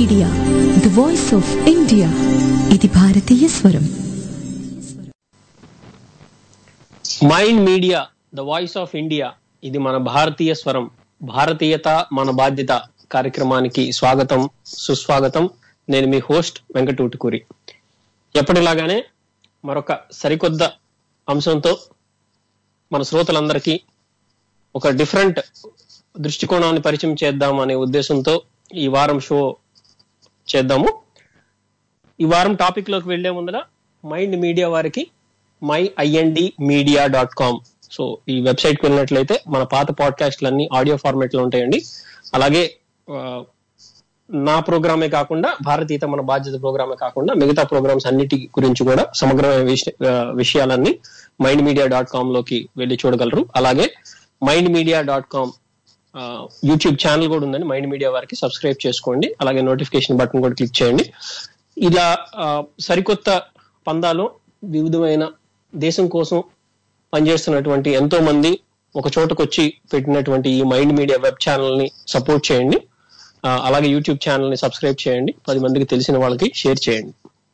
Media the voice of India ఇది భారతీయ స్వరం mind media the voice of India ఇది మన భారతీయ స్వరం భారతీయత మన బాధ్యత కార్యక్రమానికి స్వాగతం సుస్వాగతం నేను మీ హోస్ట్ వెంకటూటుకూరి ఎప్పటిలాగానే మరొక సరికొత్త అంశంతో మన శ్రోతలందరికీ ఒక డిఫరెంట్ దృష్టికోణాన్ని పరిచయం చేద్దాం అనే ఉద్దేశంతో ఈ వారం షో చేద్దాము ఈ వారం టాపిక్ లోకి వెళ్లే ముందర మైండ్ మీడియా వారికి my I N D media dot com so ఈ వెబ్సైట్ కి వెళ్ళినట్లయితే మన పాత పాడ్కాస్ట్లన్నీ ఆడియో ఫార్మాట్ లో ఉంటాయండి అలాగే ఆ, నా ప్రోగ్రామే కాకుండా భారతీయత మన బాధ్యత ప్రోగ్రామే కాకుండా మిగతా ప్రోగ్రామ్స్ అన్నిటి గురించి కూడా సమగ్రమైన విష- ఆ, విషయాలన్నీ మైండ్ మీడియా డాట్ కామ్ లోకి వెళ్ళి చూడగలరు అలాగే mind media dot com YouTube channel కూడా ఉందండి మైండ్ మీడియా వారికి సబ్స్క్రైబ్ చేసుకోండి అలాగే నోటిఫికేషన్ బటన్ కూడా క్లిక్ చేయండి ఇలా ఆ, సరికొత్త పందాలో వివిధమైన దేశం కోసం పనిచేస్తున్నటువంటి ఎంతో మంది ఒక చోటకు వచ్చి పెట్టినటువంటి ఈ మైండ్ మీడియా వెబ్ ఛానల్ ని సపోర్ట్ చేయండి ఆ, అలాగే యూట్యూబ్ ఛానల్ ని సబ్స్క్రైబ్ చేయండి పది మందికి తెలిసిన వాళ్ళకి షేర్ చేయండి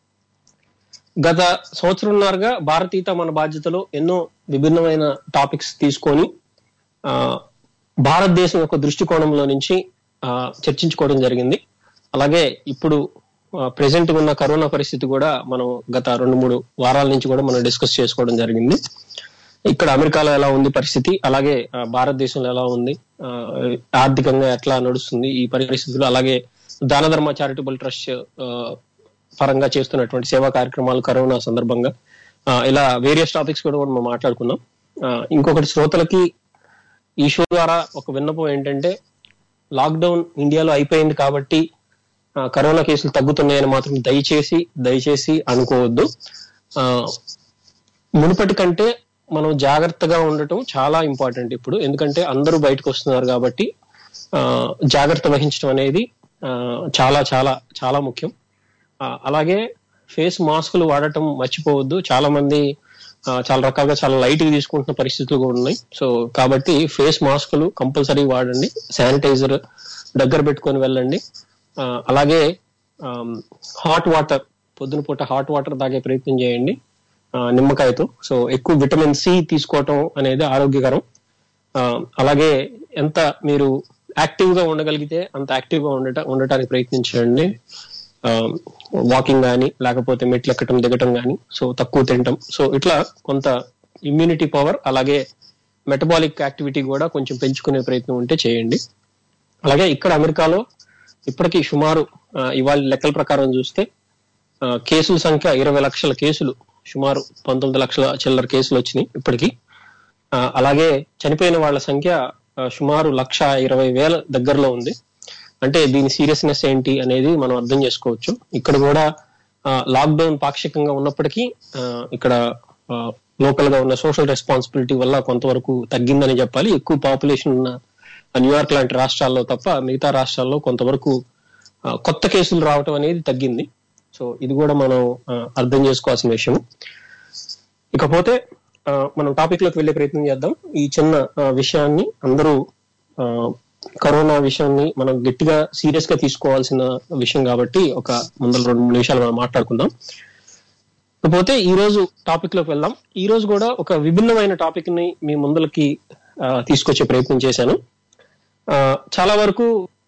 గత సంవత్సరంన్నరగా భారతీయత మన బాధ్యతలో ఎన్నో విభిన్నమైన టాపిక్స్ తీసుకొని ఆ, భారతదేశం యొక్క దృష్టికోణంలో నుంచి ఆ, చర్చించుకోవడం జరిగింది అలాగే ఇప్పుడు ప్రెసెంట్ ఉన్న కరోనా పరిస్థితి కూడా మనం గత రెండు మూడు వారాల నుంచి కూడా మనం డిస్కస్ చేసుకోవడం జరిగింది ఇక్కడ అమెరికాలో ఎలా ఉంది పరిస్థితి అలాగే ఆ, భారతదేశంలో ఎలా ఉంది ఆ, ఆర్థికంగా ఎట్లా నడుస్తుంది ఈ పరిస్థితులు అలాగే దాన ధర్మ చారిటబుల్ ట్రస్ట్ ఆ, పరంగా చేస్తున్నటువంటి సేవా కార్యక్రమాలు కరోనా సందర్భంగా ఆ, ఇలా వేరియస్ టాపిక్స్ కూడా మనం మాట్లాడుకున్నాం ఆ, ఇంకొకటి శ్రోతలకి ఈ షో ద్వారా ఒక విన్నపం ఏంటంటే లాక్డౌన్ ఇండియాలో అయిపోయింది కాబట్టి ఆ, కరోనా కేసులు తగ్గుతున్నాయని మాత్రం దయచేసి దయచేసి అనుకోవద్దు ఆ, మునుపటి కంటే మనం జాగ్రత్తగా ఉండటం చాలా ఇంపార్టెంట్ ఇప్పుడు ఎందుకంటే అందరూ బయటకు వస్తున్నారు కాబట్టి ఆ, జాగ్రత్త వహించడం అనేది ఆ, చాలా చాలా చాలా ముఖ్యం ఆ, అలాగే ఫేస్ మాస్కులు వాడటం మర్చిపోవద్దు చాలా మంది ఆ, చాలా రకాలుగా చాలా లైట్ గా తీసుకుంటున్న పరిస్థితులు కూడా ఉన్నాయి సో కాబట్టి ఫేస్ మాస్కులు కంపల్సరీ వాడండి శానిటైజర్ దగ్గర పెట్టుకొని వెళ్ళండి ఆ, అలాగే హాట్ వాటర్ పొద్దున పూట హాట్ వాటర్ తాగే ప్రయత్నం చేయండి ఆ, నిమ్మకాయతో సో ఎక్కువ విటమిన్ సి తీసుకోవటం అనేది ఆరోగ్యకరం ఆ, అలాగే ఎంత మీరు యాక్టివ్ గా ఉండగలిగితే అంత యాక్టివ్ గా ఉండట ఉండటానికి ప్రయత్నించండి వాకింగ్ కానీ లేకపోతే మెట్లు ఎక్కటం దిగటం కానీ సో తక్కువ తినటం సో ఇట్లా కొంత ఇమ్యూనిటీ పవర్ అలాగే మెటబాలిక్ యాక్టివిటీ కూడా కొంచెం పెంచుకునే ప్రయత్నం ఉంటే చేయండి అలాగే ఇక్కడ అమెరికాలో ఇప్పటికీ సుమారు ఆ, ఇవాళ లెక్కల ప్రకారం చూస్తే ఆ, కేసుల సంఖ్య ఇరవై లక్షల కేసులు సుమారు పంతొమ్మిది లక్షల చిల్లర కేసులు వచ్చినాయి ఇప్పటికి ఆ, అలాగే చనిపోయిన వాళ్ళ సంఖ్య ఆ, సుమారు లక్ష ఇరవై వేల దగ్గరలో ఉంది అంటే దీని సీరియస్నెస్ ఏంటి అనేది మనం అర్థం చేసుకోవచ్చు ఇక్కడ కూడా లాక్డౌన్ పాక్షికంగా ఉన్నప్పటికీ ఆ, ఇక్కడ లోకల్ గా ఉన్న సోషల్ రెస్పాన్సిబిలిటీ వల్ల కొంతవరకు తగ్గిందని చెప్పాలి ఎక్కువ పాపులేషన్ ఉన్న న్యూయార్క్ లాంటి రాష్ట్రాల్లో తప్ప మిగతా రాష్ట్రాల్లో కొంతవరకు ఆ, కొత్త కేసులు రావటం అనేది తగ్గింది సో ఇది కూడా మనం ఆ, అర్థం చేసుకోవాల్సిన విషయం ఇకపోతే ఆ, మనం టాపిక్ లోకి వెళ్ళే ప్రయత్నం చేద్దాం ఈ చిన్న ఆ, విషయాన్ని అందరూ ఆ, కరోనా విషయాన్ని మనం గట్టిగా సీరియస్ గా తీసుకోవాల్సిన విషయం కాబట్టి ఒక ముందర రెండు మూడు నిమిషాలు మనం మాట్లాడుకుందాం ఇకపోతే ఈ రోజు టాపిక్ లోకి వెళ్దాం ఈ రోజు కూడా ఒక విభిన్నమైన టాపిక్ ని మీ ముందలకి ఆ, తీసుకొచ్చే ప్రయత్నం చేశాను ఆ, చాలా వరకు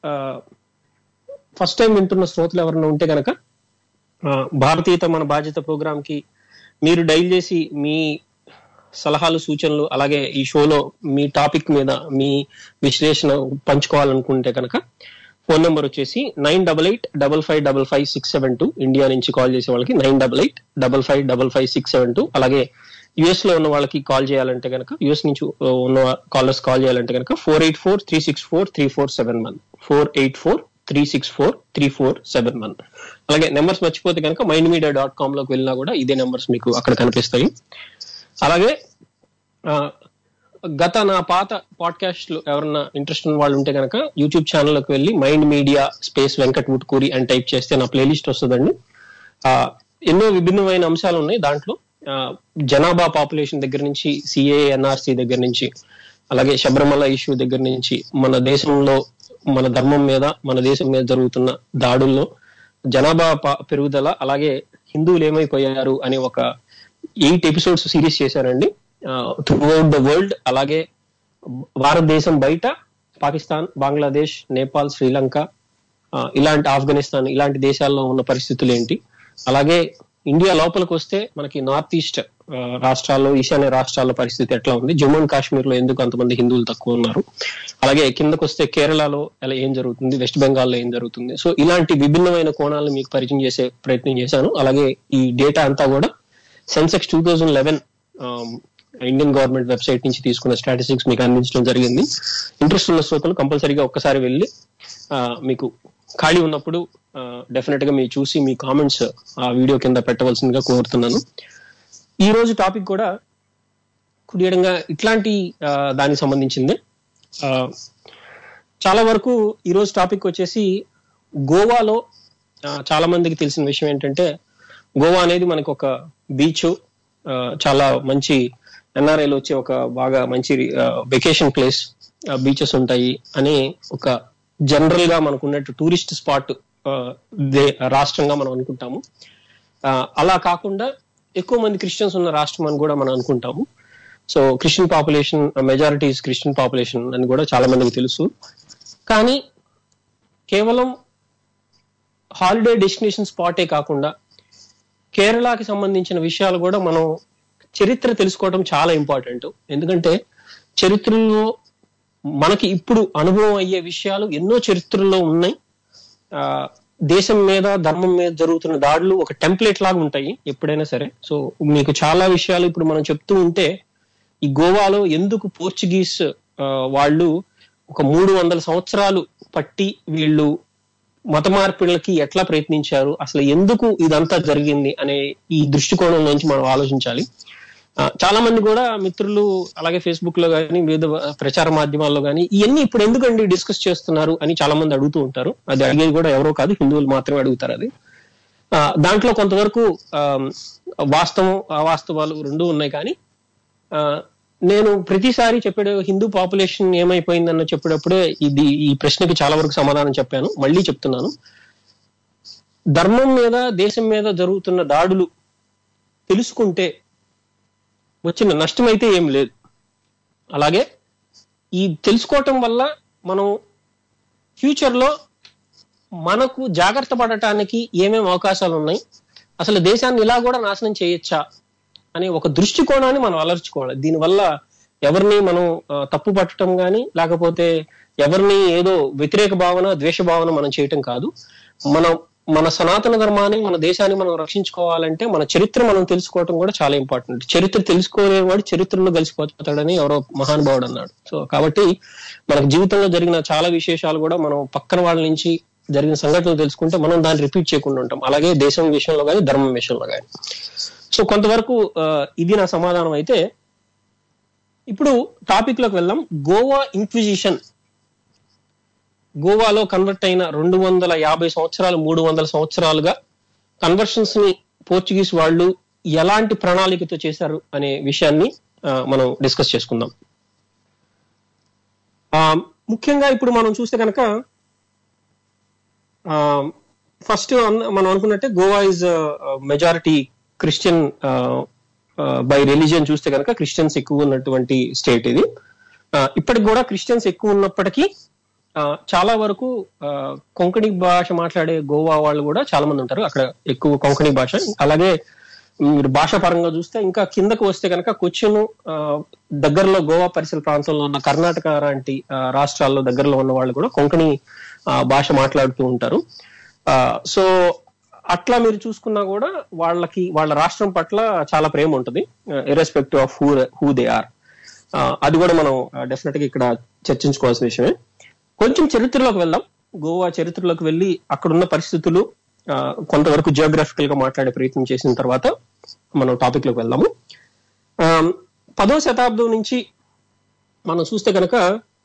ఫస్ట్ టైం వింటున్న శ్రోతలు ఎవరైనా ఉంటే కనుక భారతీయత మన బాధ్యత ప్రోగ్రామ్ కి మీరు డైల్ చేసి మీ సలహాలు సూచనలు అలాగే ఈ షోలో మీ టాపిక్ మీద మీ విశ్లేషణ పంచుకోవాలనుకుంటే కనుక ఫోన్ నెంబర్ వచ్చేసి nine double eight double five double five six seven two India నుంచి కాల్ చేసే వాళ్ళకి nine double eight double five double five six seven two అలాగే యుఎస్ లో ఉన్న వాళ్ళకి కాల్ చేయాలంటే కనుక యుఎస్ నుంచి ఉన్న కాలర్స్ కాల్ చేయాలంటే కనుక four eight four three six four three four seven one four eight four three six four three four seven one అలాగే నెంబర్స్ మర్చిపోతే కనుక మైండ్ మీడియా డాట్ కామ్ లోకి వెళ్ళినా కూడా ఇదే నెంబర్స్ మీకు అక్కడ కనిపిస్తాయి అలాగే ఆ, గత నా పాత పాడ్కాస్ట్లు ఎవరన్నా ఇంట్రెస్ట్ ఉన్న వాళ్ళు ఉంటే కనుక యూట్యూబ్ ఛానల్లోకి వెళ్ళి mind media space Venkat Vutkuri అని టైప్ చేస్తే నా ప్లేలిస్ట్ వస్తుందండి ఆ, ఎన్నో విభిన్నమైన అంశాలు ఉన్నాయి దాంట్లో ఆ, జనాభా పాపులేషన్ దగ్గర నుంచి సిఏ ఎన్ఆర్సి దగ్గర నుంచి అలాగే శబరిమల ఇష్యూ దగ్గర నుంచి మన దేశంలో మన ధర్మం మీద మన దేశం మీద జరుగుతున్న దాడుల్లో జనాభా ప- పెరుగుదల అలాగే హిందువులు ఏమైపోయారు అనే ఒక ఎయిట్ ఎపిసోడ్స్ సిరీస్ చేశారండి త్రూ అవుట్ ద వరల్డ్ అలాగే భారతదేశం బయట పాకిస్తాన్ బంగ్లాదేశ్ నేపాల్ శ్రీలంక ఆ, ఇలాంటి ఆఫ్ఘనిస్తాన్ ఇలాంటి దేశాల్లో ఉన్న పరిస్థితులు ఏంటి అలాగే ఇండియా లోపలికి వస్తే మనకి నార్త్ ఈస్ట్ ఆ, రాష్ట్రాల్లో ఈశాన్య రాష్ట్రాల పరిస్థితి ఎట్లా ఉంది జమ్మూ అండ్ కాశ్మీర్ లో ఎందుకు అంతమంది హిందువులు తక్కువ ఉన్నారు అలాగే కిందకు వస్తే కేరళలో ఎలా ఏం జరుగుతుంది వెస్ట్ బెంగాల్లో ఏం జరుగుతుంది సో ఇలాంటి విభిన్నమైన కోణాలను మీకు పరిచయం చేసే ప్రయత్నం చేశాను అలాగే ఈ డేటా అంతా కూడా Sensex two thousand eleven Indian government website నుంచి తీసుకున్న స్టాటిస్టిక్స్ మీకు అందించడం జరిగింది ఇంట్రెస్ట్ ఉన్న శ్రోతలు కంపల్సరీగా ఒక్కసారి వెళ్ళి ఆ, మీకు ఖాళీ ఉన్నప్పుడు డెఫినెట్ గా మీరు చూసి మీ కామెంట్స్ ఆ వీడియో కింద పెట్టవలసిందిగా కోరుతున్నాను ఈ రోజు టాపిక్ కూడా కుడియడంగా ఇట్లాంటి ఆ, దానికి సంబంధించింది ఆ, చాలా వరకు ఈ రోజు టాపిక్ వచ్చేసి గోవాలో ఆ, చాలా మందికి తెలిసిన విషయం ఏంటంటే గోవా అనేది మనకు ఒక బీచ్ చాలా మంచి ఎన్ఆర్ఐలో వచ్చే ఒక బాగా మంచి వెకేషన్ ప్లేస్ బీచెస్ ఉంటాయి అని ఒక జనరల్ గా మనకు ఉన్నట్టు టూరిస్ట్ స్పాట్ రాష్ట్రంగా మనం అనుకుంటాము ఆ, అలా కాకుండా ఎక్కువ మంది క్రిస్టియన్స్ ఉన్న రాష్ట్రం అని కూడా మనం అనుకుంటాము so Christian population majorities Christian population అని కూడా చాలా మందికి తెలుసు కానీ కేవలం హాలిడే డెస్టినేషన్ స్పాటే కాకుండా కేరళకి సంబంధించిన విషయాలు కూడా మనం చరిత్ర తెలుసుకోవడం చాలా ఇంపార్టెంట్ ఎందుకంటే చరిత్రలో మనకి ఇప్పుడు అనుభవం అయ్యే విషయాలు ఎన్నో చరిత్రలో ఉన్నాయి ఆ, దేశం మీద ధర్మం మీద జరుగుతున్న దాడులు ఒక టెంప్లెట్ లాగా ఉంటాయి ఎప్పుడైనా సరే సో మీకు చాలా విషయాలు ఇప్పుడు మనం చెప్తూ ఉంటే ఈ గోవాలో ఎందుకు పోర్చుగీస్ ఆ, వాళ్ళు ఒక మూడు వందల సంవత్సరాలు పట్టి వీళ్ళు మత మార్పిడులకి ఎట్లా ప్రయత్నించారు అసలు ఎందుకు ఇదంతా జరిగింది అనే ఈ దృష్టికోణం నుంచి మనం ఆలోచించాలి ఆ, చాలా మంది కూడా మిత్రులు అలాగే ఫేస్బుక్ లో కానీ వివిధ ప్రచార మాధ్యమాల్లో కానీ ఇవన్నీ ఇప్పుడు ఎందుకండి డిస్కస్ చేస్తున్నారు అని చాలా మంది అడుగుతూ ఉంటారు అది అడిగేది కూడా ఎవరో కాదు హిందువులు మాత్రమే అడుగుతారు అది ఆ, దాంట్లో కొంతవరకు ఆ, వాస్తవం అవాస్తవాలు రెండు ఉన్నాయి కానీ ఆ, నేను ప్రతిసారి చెప్పాడు హిందూ పాపులేషన్ ఏమైపోయిందన్న చెప్పేటప్పుడే ఇది ఈ ప్రశ్నకి చాలా వరకు సమాధానం చెప్పాను మళ్ళీ చెప్తున్నాను ధర్మం మీద దేశం మీద జరుగుతున్న దాడులు తెలుసుకుంటే వచ్చిన నష్టం అయితే ఏం లేదు అలాగే ఈ తెలుసుకోవటం వల్ల మనం ఫ్యూచర్ లో మనకు జాగ్రత్త పడటానికి ఏమేమి అవకాశాలు ఉన్నాయి అసలు దేశాన్ని ఇలా కూడా నాశనం చేయొచ్చా అనే ఒక దృష్టికోణాన్ని మనం అలర్చుకోవాలి దీనివల్ల ఎవరిని మనం ఆ, తప్పు పట్టడం కానీ లేకపోతే ఎవరిని ఏదో వ్యతిరేక భావన ద్వేష భావన మనం చేయటం కాదు మనం మన సనాతన ధర్మాన్ని మన దేశాన్ని మనం రక్షించుకోవాలంటే మన చరిత్ర మనం తెలుసుకోవటం కూడా చాలా ఇంపార్టెంట్ చరిత్ర తెలుసుకోలేవాడు చరిత్రలో కలిసిపోతాడని ఎవరో మహానుభావుడు అన్నాడు సో కాబట్టి మనకు జీవితంలో జరిగిన చాలా విశేషాలు కూడా మనం పక్కన వాళ్ళ నుంచి జరిగిన సంఘటనలు తెలుసుకుంటే మనం దాన్ని రిపీట్ చేయకుండా ఉంటాం అలాగే దేశం విషయంలో కానీ ధర్మం విషయంలో కానీ సో కొంతవరకు ఆ, ఇది నా సమాధానం అయితే ఇప్పుడు టాపిక్ లోకి వెళ్దాం గోవా ఇంక్విజిషన్ గోవాలో కన్వర్ట్ అయిన రెండు వందల యాభై సంవత్సరాలు మూడు వందల సంవత్సరాలుగా కన్వర్షన్స్ ని పోర్చుగీస్ వాళ్ళు ఎలాంటి ప్రణాళికతో చేశారు అనే విషయాన్ని ఆ, మనం డిస్కస్ చేసుకుందాం ఆ, ముఖ్యంగా ఇప్పుడు మనం చూస్తే కనుక ఫస్ట్ మనం అనుకున్నట్టే Goa is majority Christian by religion చూస్తే కనుక క్రిస్టియన్స్ ఎక్కువ ఉన్నటువంటి స్టేట్ ఇది ఆ, ఇప్పటికి కూడా క్రిస్టియన్స్ ఎక్కువ ఉన్నప్పటికీ ఆ, చాలా వరకు ఆ, కొంకణి భాష మాట్లాడే గోవా వాళ్ళు కూడా చాలా మంది ఉంటారు అక్కడ ఎక్కువ కొంకణి భాష అలాగే మీరు భాష పరంగా చూస్తే ఇంకా కిందకు వస్తే కనుక కొచ్చిన్ ఆ, దగ్గరలో గోవా పరిసర ప్రాంతంలో ఉన్న కర్ణాటక లాంటి ఆ, రాష్ట్రాల్లో దగ్గరలో ఉన్న వాళ్ళు కూడా కొంకణి ఆ, భాష మాట్లాడుతూ ఉంటారు ఆ, సో అట్లా మీరు చూసుకున్నా కూడా వాళ్ళకి వాళ్ళ రాష్ట్రం పట్ల చాలా ప్రేమ ఉంటుంది irrespective of who who they are అది కూడా మనం డెఫినెట్ గా ఇక్కడ చర్చించుకోవాల్సిన విషయమే కొంచెం చరిత్రలోకి వెళ్దాం గోవా చరిత్రలోకి వెళ్ళి అక్కడున్న పరిస్థితులు ఆ, కొంతవరకు జియోగ్రఫికల్ గా మాట్లాడే ప్రయత్నం చేసిన తర్వాత మనం టాపిక్ లోకి వెళ్దాము ఆ, పదో శతాబ్దం నుంచి మనం చూస్తే కనుక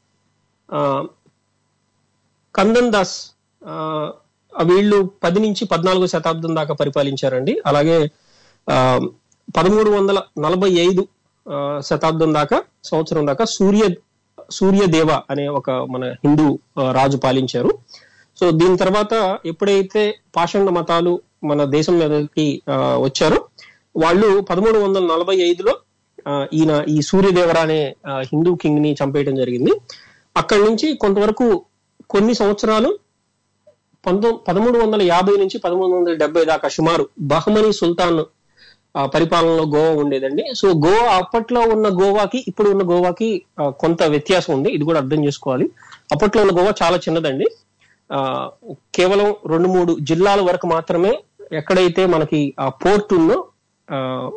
కందన్ దాస్ ఆ, వీళ్ళు పది నుంచి పద్నాలుగో శతాబ్దం దాకా పరిపాలించారండి అలాగే ఆ, పదమూడు వందల నలభై ఐదు ఆ, శతాబ్దం దాకా సంవత్సరం దాకా సూర్య సూర్యదేవ అనే ఒక మన హిందూ ఆ, రాజు పాలించారు సో దీని తర్వాత ఎప్పుడైతే పాషండ మతాలు మన దేశం మీదకి ఆ, వచ్చారో వాళ్ళు పదమూడు వందల నలభై ఐదులో ఆ, ఈయన ఈ సూర్యదేవర అనే ఆ, హిందూ కింగ్ ని చంపేయడం జరిగింది అక్కడి నుంచి కొంతవరకు కొన్ని సంవత్సరాలు పంతొమ్మిది పదమూడు వందల యాభై నుంచి పదమూడు వందల డెబ్బై దాకా సుమారు బహమనీ సుల్తాన్ ఆ, పరిపాలనలో గోవా ఉండేదండి సో గోవా అప్పట్లో ఉన్న గోవాకి ఇప్పుడు ఉన్న గోవాకి ఆ, కొంత వ్యత్యాసం ఉంది ఇది కూడా అర్థం చేసుకోవాలి అప్పట్లో ఉన్న గోవా చాలా చిన్నదండి ఆ, కేవలం రెండు మూడు జిల్లాల వరకు మాత్రమే ఎక్కడైతే మనకి ఆ పోర్ట్ ఉందో ఆ,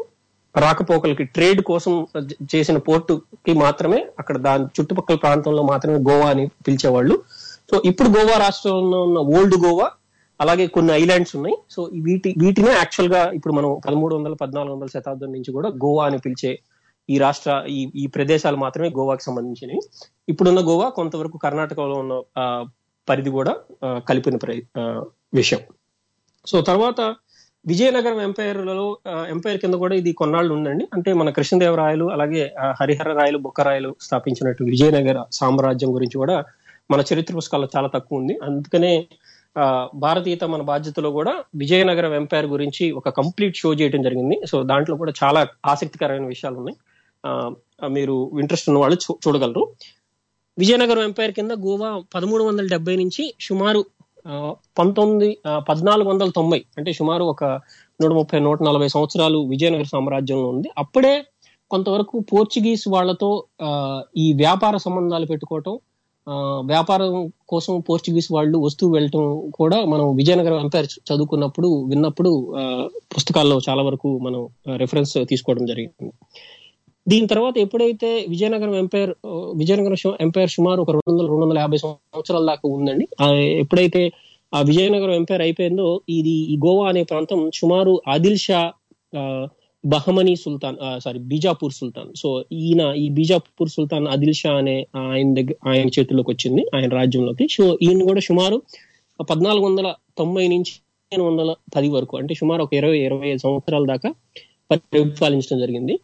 రాకపోకలకి ట్రేడ్ కోసం జ- చేసిన పోర్టుకి మాత్రమే అక్కడ దాని చుట్టుపక్కల ప్రాంతంలో మాత్రమే గోవా అని పిలిచేవాళ్ళు సో ఇప్పుడు గోవా రాష్ట్రంలో ఉన్న ఓల్డ్ గోవా అలాగే కొన్ని ఐలాండ్స్ ఉన్నాయి సో ఈ వీటి వీటినే యాక్చువల్ గా ఇప్పుడు మనం పదమూడు వందల పద్నాలుగు వందల శతాబ్దం నుంచి కూడా గోవా అని పిలిచే ఈ రాష్ట్ర ఈ ఈ ప్రదేశాలు మాత్రమే గోవాకి సంబంధించినవి ఇప్పుడున్న గోవా కొంతవరకు కర్ణాటకలో ఉన్న ఆ, పరిధి కూడా ఆ, కలిపిన ప్ర- ఆ, విషయం సో తర్వాత విజయనగరం ఎంపైర్లలో ఎంపైర్ కింద కూడా ఇది కొన్నాళ్ళు ఉందండి అంటే మన కృష్ణదేవరాయలు అలాగే ఆ, హరిహర రాయలు బొక్కరాయలు స్థాపించినట్టు విజయనగర సామ్రాజ్యం గురించి కూడా మన చరిత్ర పుస్తకాల్లో చాలా తక్కువ ఉంది అందుకనే ఆ, భారతీయత మన బాధ్యతలో కూడా విజయనగరం ఎంపైర్ గురించి ఒక కంప్లీట్ షో చేయడం జరిగింది సో దాంట్లో కూడా చాలా ఆసక్తికరమైన విషయాలు ఉన్నాయి ఆ, మీరు ఇంట్రెస్ట్ ఉన్న వాళ్ళు చూ- చూడగలరు విజయనగరం ఎంపైర్ కింద గోవా పదమూడు వందల డెబ్బై నుంచి సుమారు ఆ, పంతొమ్మిది ఆ, పద్నాలుగు వందల తొంభై అంటే సుమారు ఒక నూట ముప్పై నూట నలభై సంవత్సరాలు విజయనగర సామ్రాజ్యంలో ఉంది అప్పుడే కొంతవరకు పోర్చుగీస్ వాళ్ళతో ఆ, ఈ వ్యాపార సంబంధాలు పెట్టుకోవటం ఆ, వ్యాపారం కోసం పోర్చుగీస్ వాళ్ళు వస్తూ వెళ్ళటం కూడా మనం విజయనగరం ఎంపైర్ చదువుకున్నప్పుడు విన్నప్పుడు ఆ, పుస్తకాల్లో చాలా వరకు మనం రెఫరెన్స్ తీసుకోవడం జరిగింది దీని తర్వాత ఎప్పుడైతే విజయనగరం ఎంపైర్ ఆ, విజయనగరం షో- ఎంపైర్ సుమారు ఒక రెండు వందల రెండు వందల యాభై సంవత్సరాల దాకా ఉందండి ఆ, ఎప్పుడైతే ఆ విజయనగరం ఎంపైర్ అయిపోయిందో ఇది ఈ గోవా అనే ప్రాంతం సుమారు ఆదిల్ షా ఆ, బహమనీ సుల్తాన్ సారీ బీజాపూర్ సుల్తాన్ సో ఈయన ఈ బీజాపూర్ సుల్తాన్ ఆదిల్ షా అనే ఆయన దగ్గర ఆయన చేతుల్లోకి వచ్చింది ఆయన రాజ్యంలోకి సో ఈయన కూడా సుమారు పద్నాలుగు వందల తొంభై నుంచి పదిహేను వందల పది వరకు అంటే సుమారు ఒక ఇరవై ఇరవై ఐదు సంవత్సరాల దాకా పరిపాలించడం జరిగింది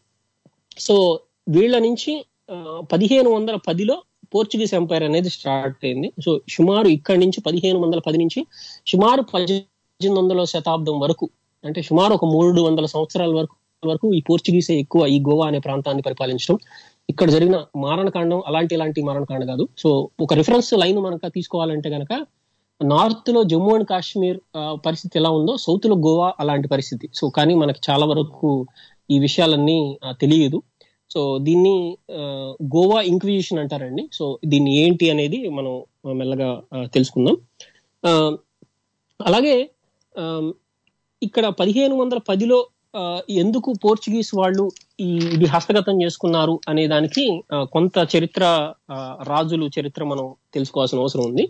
సో వీళ్ళ నుంచి ఆ, పదిహేను వందల పదిలో పోర్చుగీస్ ఎంపైర్ అనేది స్టార్ట్ అయింది సో సుమారు ఇక్కడి నుంచి పదిహేను వందల పది నుంచి సుమారు పద్దెనిమిది వందల శతాబ్దం వరకు అంటే సుమారు ఒక మూడు వందల సంవత్సరాల వరకు వరకు ఈ పోర్చుగీసే ఎక్కువ ఈ గోవా అనే ప్రాంతాన్ని పరిపాలించడం ఇక్కడ జరిగిన మారణకాండం అలాంటి ఇలాంటి మారణకాండ కాదు సో ఒక రిఫరెన్స్ లైన్ మనక తీసుకోవాలంటే గనక నార్త్ లో జమ్మూ అండ్ కాశ్మీర్ ఆ, పరిస్థితి ఎలా ఉందో సౌత్ లో గోవా అలాంటి పరిస్థితి సో కానీ మనకి చాలా వరకు ఈ విషయాలన్నీ ఆ, తెలియదు సో దీన్ని ఆ, గోవా ఇంక్విజిషన్ అంటారండి సో దీన్ని ఏంటి అనేది మనం ఆ, మెల్లగా ఆ, తెలుసుకుందాం ఆ, అలాగే ఆ, ఇక్కడ పదిహేను వందల పదిలో ఆ, ఎందుకు పోర్చుగీస్ వాళ్ళు ఈ ఇది హస్తగతం చేసుకున్నారు అనే దానికి ఆ, కొంత చరిత్ర ఆ, రాజులు చరిత్ర మనం తెలుసుకోవాల్సిన అవసరం ఉంది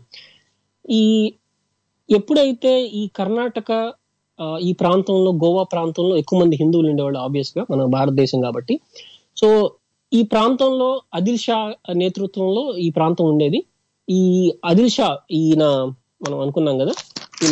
ఈ ఎప్పుడైతే ఈ కర్ణాటక ఆ, ఈ ప్రాంతంలో గోవా ప్రాంతంలో ఎక్కువ మంది హిందువులు ఉండేవాళ్ళు ఆబ్వియస్ గా మన భారతదేశం కాబట్టి సో ఈ ప్రాంతంలో అదిల్ షా నేతృత్వంలో ఈ ప్రాంతం ఉండేది ఈ అదిల్ షా ఈయన మనం అనుకున్నాం కదా ఈయన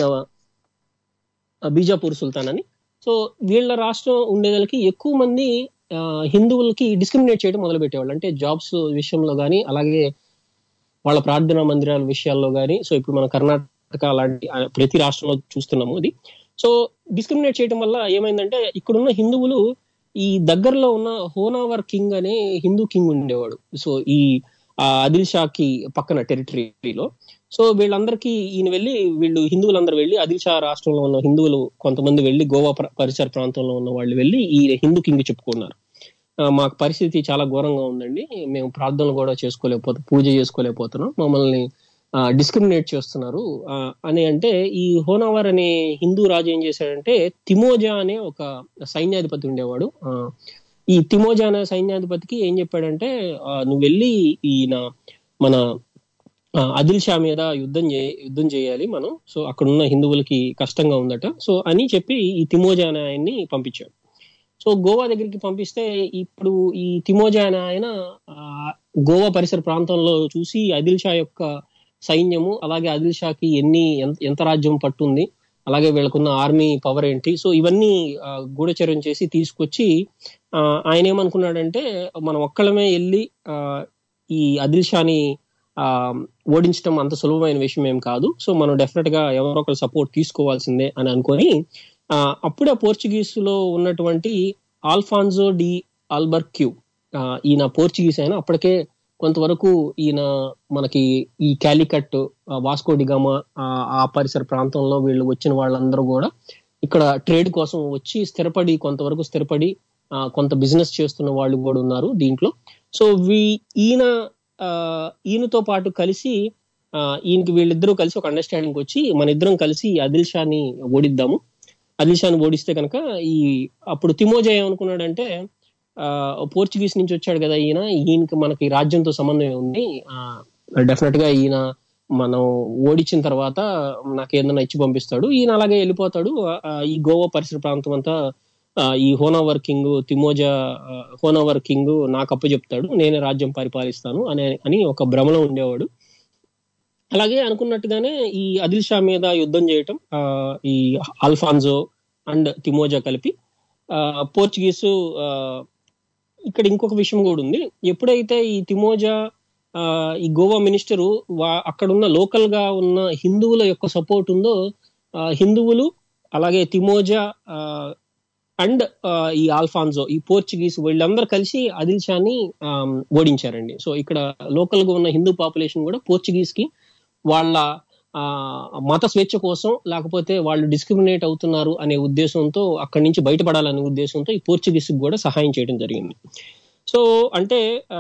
ఆ, బీజాపూర్ సుల్తాన్ అని సో వీళ్ళ రాష్ట్రం ఉండేదానికి ఎక్కువ మంది ఆ, హిందువులకి డిస్క్రిమినేట్ చేయడం మొదలు పెట్టేవాళ్ళు అంటే జాబ్స్ విషయంలో కానీ అలాగే వాళ్ళ ప్రార్థనా మందిరాల విషయాల్లో కానీ సో ఇప్పుడు మన కర్ణాటక అలాంటి ఆ, ప్రతి రాష్ట్రంలో చూస్తున్నాము ఇది సో డిస్క్రిమినేట్ చేయడం వల్ల ఏమైందంటే ఇక్కడున్న హిందువులు ఈ దగ్గరలో ఉన్న హోనావర్ కింగ్ అనే హిందూ కింగ్ ఉండేవాడు సో ఈ ఆ, ఆదిల్ షాకి పక్కన టెరిటరీలో సో వీళ్ళందరికీ ఈయన వెళ్ళి వీళ్ళు హిందువులందరూ వెళ్ళి ఆదిల్ షా రాష్ట్రంలో ఉన్న హిందువులు కొంతమంది వెళ్ళి గోవా ప్ర- పరిసర ప్రాంతంలో ఉన్న వాళ్ళు వెళ్ళి ఈ హిందూ కింగ్ చెప్పుకున్నారు ఆ, మాకు పరిస్థితి చాలా ఘోరంగా ఉందండి మేము ప్రార్థనలు కూడా చేసుకోలేకపోతున్నాం పూజ చేసుకోలేకపోతున్నాం మమ్మల్ని డిస్క్రిమినేట్ చేస్తున్నారు ఆ, అని అంటే ఈ హోనావర్ అనే హిందూ రాజు ఏం చేశాడంటే తిమోజా అనే ఒక సైన్యాధిపతి ఉండేవాడు ఆ, ఈ తిమోజా అనే సైన్యాధిపతికి ఏం చెప్పాడంటే ఆ, నువ్వు వెళ్ళి ఈయన మన ఆ, ఆదిల్ షా మీద యుద్ధం చే యుద్ధం చేయాలి మనం సో అక్కడ ఉన్న హిందువులకి కష్టంగా ఉందట సో అని చెప్పి ఈ తిమోజా అనే ఆయన్ని పంపించాడు సో గోవా దగ్గరికి పంపిస్తే ఇప్పుడు ఈ తిమోజా అనే ఆయన ఆ, గోవా పరిసర ప్రాంతంలో చూసి ఆదిల్ షా యొక్క సైన్యము అలాగే ఆదిల్ షాకి ఎన్ని ఎంత- ఎంత రాజ్యం పట్టుంది అలాగే వీళ్ళకున్న ఆర్మీ పవర్ ఏంటి సో ఇవన్నీ ఆ, గూఢచర్యం చేసి తీసుకొచ్చి ఆ, ఆయన ఏమనుకున్నాడంటే మనం ఒక్కళ్ళమే వెళ్ళి ఆ, ఈ ఆదిల్ షాని ఆ, ఓడించడం అంత సులభమైన విషయం ఏం కాదు సో మనం డెఫినెట్ గా ఎవరో ఒకరు సపోర్ట్ తీసుకోవాల్సిందే అని అనుకొని ఆ, అప్పుడే పోర్చుగీస్ లో ఉన్నటువంటి ఆల్ఫాన్జో డి ఆల్బర్క్యూ ఆ, ఈయన పోర్చుగీస్ అయినా అప్పటికే కొంతవరకు ఈయన మనకి ఈ క్యాలికట్ ఆ, వాస్కో డిగామా ఆ, ఆ పరిసర ప్రాంతంలో వీళ్ళు వచ్చిన వాళ్ళందరూ కూడా ఇక్కడ ట్రేడ్ కోసం వచ్చి స్థిరపడి కొంతవరకు స్థిరపడి ఆ, కొంత బిజినెస్ చేస్తున్న వాళ్ళు కూడా ఉన్నారు దీంట్లో సో వీ ఈయన ఆ, ఈయనతో పాటు కలిసి ఆ, ఈయనకి వీళ్ళిద్దరూ కలిసి ఒక అండర్స్టాండింగ్ వచ్చి మన ఇద్దరం కలిసి ఈ ఆదిల్ షాని ఓడిద్దాము ఆదిల్ షాని ఓడిస్తే కనుక ఈ అప్పుడు తిమోజా ఏమనుకున్నాడంటే ఆ, పోర్చుగీస్ నుంచి వచ్చాడు కదా ఈయన ఈయనకి మనకి రాజ్యంతో సంబంధం ఉంది డెఫినెట్ గా ఈయన మనం ఓడించిన తర్వాత నాకు ఏదైనా ఇచ్చి పంపిస్తాడు ఈయన అలాగే వెళ్ళిపోతాడు ఆ, ఈ గోవా పరిసర ప్రాంతం అంతా ఆ, ఈ హోనావర్ కింగ్ తిమోజా ఆ, హోనావర్ కింగ్ నాకు అప్పు చెప్తాడు నేనే రాజ్యం పరిపాలిస్తాను అనే అని ఒక భ్రమలో ఉండేవాడు అలాగే అనుకున్నట్టుగానే ఈ ఆదిల్ షా మీద యుద్ధం చేయటం ఆ, ఈ అల్ఫాన్జో అండ్ తిమోజా కలిపి ఆ, పోర్చుగీసు ఆ, ఇక్కడ ఇంకొక విషయం కూడా ఉంది ఎప్పుడైతే ఈ తిమోజా ఆ, ఈ గోవా మినిస్టరు వా- అక్కడున్న లోకల్ గా ఉన్న హిందువుల యొక్క సపోర్ట్ ఉందో ఆ, హిందువులు అలాగే తిమోజా ఆ, అండ్ ఆ, ఈ ఆల్ఫాన్జో ఈ పోర్చుగీస్ వీళ్ళందరూ కలిసి ఆదిల్ షాని ఆ, ఓడించారండి సో ఇక్కడ లోకల్ గా ఉన్న హిందూ పాపులేషన్ కూడా పోర్చుగీస్ కి వాళ్ళ ఆ, మత స్వేచ్ఛ కోసం లేకపోతే వాళ్ళు డిస్క్రిమినేట్ అవుతున్నారు అనే ఉద్దేశంతో అక్కడి నుంచి బయటపడాలనే ఉద్దేశంతో ఈ పోర్చుగీస్ కూడా సహాయం చేయడం జరిగింది సో అంటే ఆ,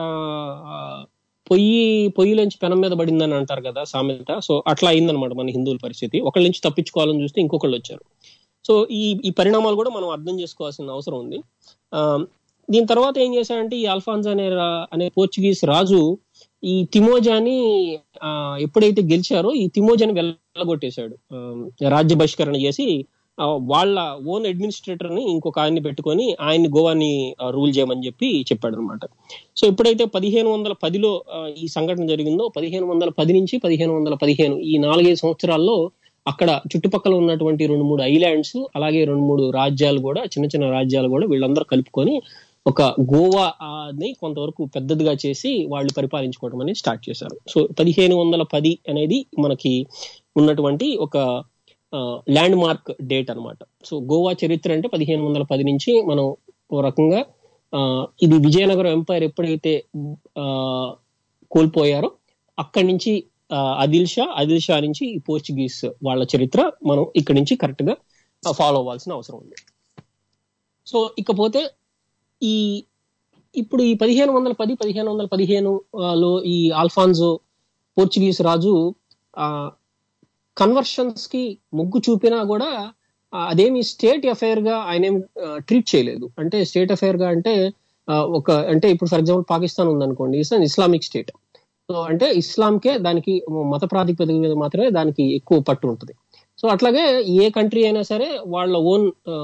పొయ్యి పొయ్యిలోంచి పెనం మీద పడిందని అంటారు కదా సామెత సో అట్లా అయిందనమాట మన హిందువుల పరిస్థితి ఒకళ్ళ నుంచి తప్పించుకోవాలని చూస్తే ఇంకొకళ్ళు వచ్చారు సో ఈ ఈ పరిణామాలు కూడా మనం అర్థం చేసుకోవాల్సిన అవసరం ఉంది ఆ, దీని తర్వాత ఏం చేశాడంటే ఈ అల్ఫాన్స్ అనే రా- అనే పోర్చుగీస్ రాజు ఈ తిమోజాని ఆ, ఎప్పుడైతే గెలిచారో ఈ తిమోజాని వెళ్ళగొట్టేశాడు ఆ, రాజ్య బహిష్కరణ చేసి ఆ, వాళ్ళ ఓన్ అడ్మినిస్ట్రేటర్ ని ఇంకొక ఆయన్ని పెట్టుకొని ఆయన్ని గోవాని రూల్ చేయమని చెప్పి చెప్పాడు అనమాట సో ఎప్పుడైతే పదిహేను వందల పదిలో ఆ, ఈ సంఘటన జరిగిందో పదిహేను వందల పది నుంచి పదిహేను వందల పదిహేను ఈ నాలుగైదు సంవత్సరాల్లో అక్కడ చుట్టుపక్కల ఉన్నటువంటి రెండు మూడు ఐలాండ్స్ అలాగే రెండు మూడు రాజ్యాలు కూడా చిన్న చిన్న రాజ్యాలు కూడా వీళ్ళందరూ కలుపుకొని ఒక గోవా ఆ, ని కొంతవరకు పెద్దదిగా చేసి వాళ్ళు పరిపాలించుకోవడం అనేది స్టార్ట్ చేశారు సో పదిహేను వందల పది అనేది మనకి ఉన్నటువంటి ఒక ల్యాండ్ మార్క్ డేట్ అన్నమాట సో గోవా చరిత్ర అంటే పదిహేను వందల పది నుంచి మనం ఓ రకంగా ఆ, ఇది విజయనగరం ఎంపైర్ ఎప్పుడైతే ఆ, కోల్పోయారో అక్కడి నుంచి ఆ, ఆదిల్ షా ఆదిల్ షా నుంచి ఈ పోర్చుగీస్ వాళ్ళ చరిత్ర మనం ఇక్కడి నుంచి కరెక్ట్ గా ఫాలో అవ్వాల్సిన అవసరం ఉంది సో ఇకపోతే ఈ ఇప్పుడు ఈ పదిహేను వందల పది పదిహేను వందల పదిహేను ఆ, లో ఈ ఆల్ఫాన్జో పోర్చుగీస్ రాజు ఆ కన్వర్షన్స్ కి మొగ్గు చూపినా కూడా ఆ, అదేమి స్టేట్ అఫైర్ గా ఆయన ఏం ట్రీట్ చేయలేదు అంటే స్టేట్ అఫైర్ గా అంటే ఆ, ఒక అంటే ఇప్పుడు ఫర్ ఎగ్జాంపుల్ పాకిస్తాన్ ఉందనుకోండి ఇట్స్ ఇస్లామిక్ స్టేట్ సో అంటే ఇస్లాంకే దానికి మత ప్రాతిపదిక మీద మాత్రమే దానికి ఎక్కువ పట్టు ఉంటుంది సో అట్లాగే ఏ కంట్రీ అయినా సరే వాళ్ళ ఓన్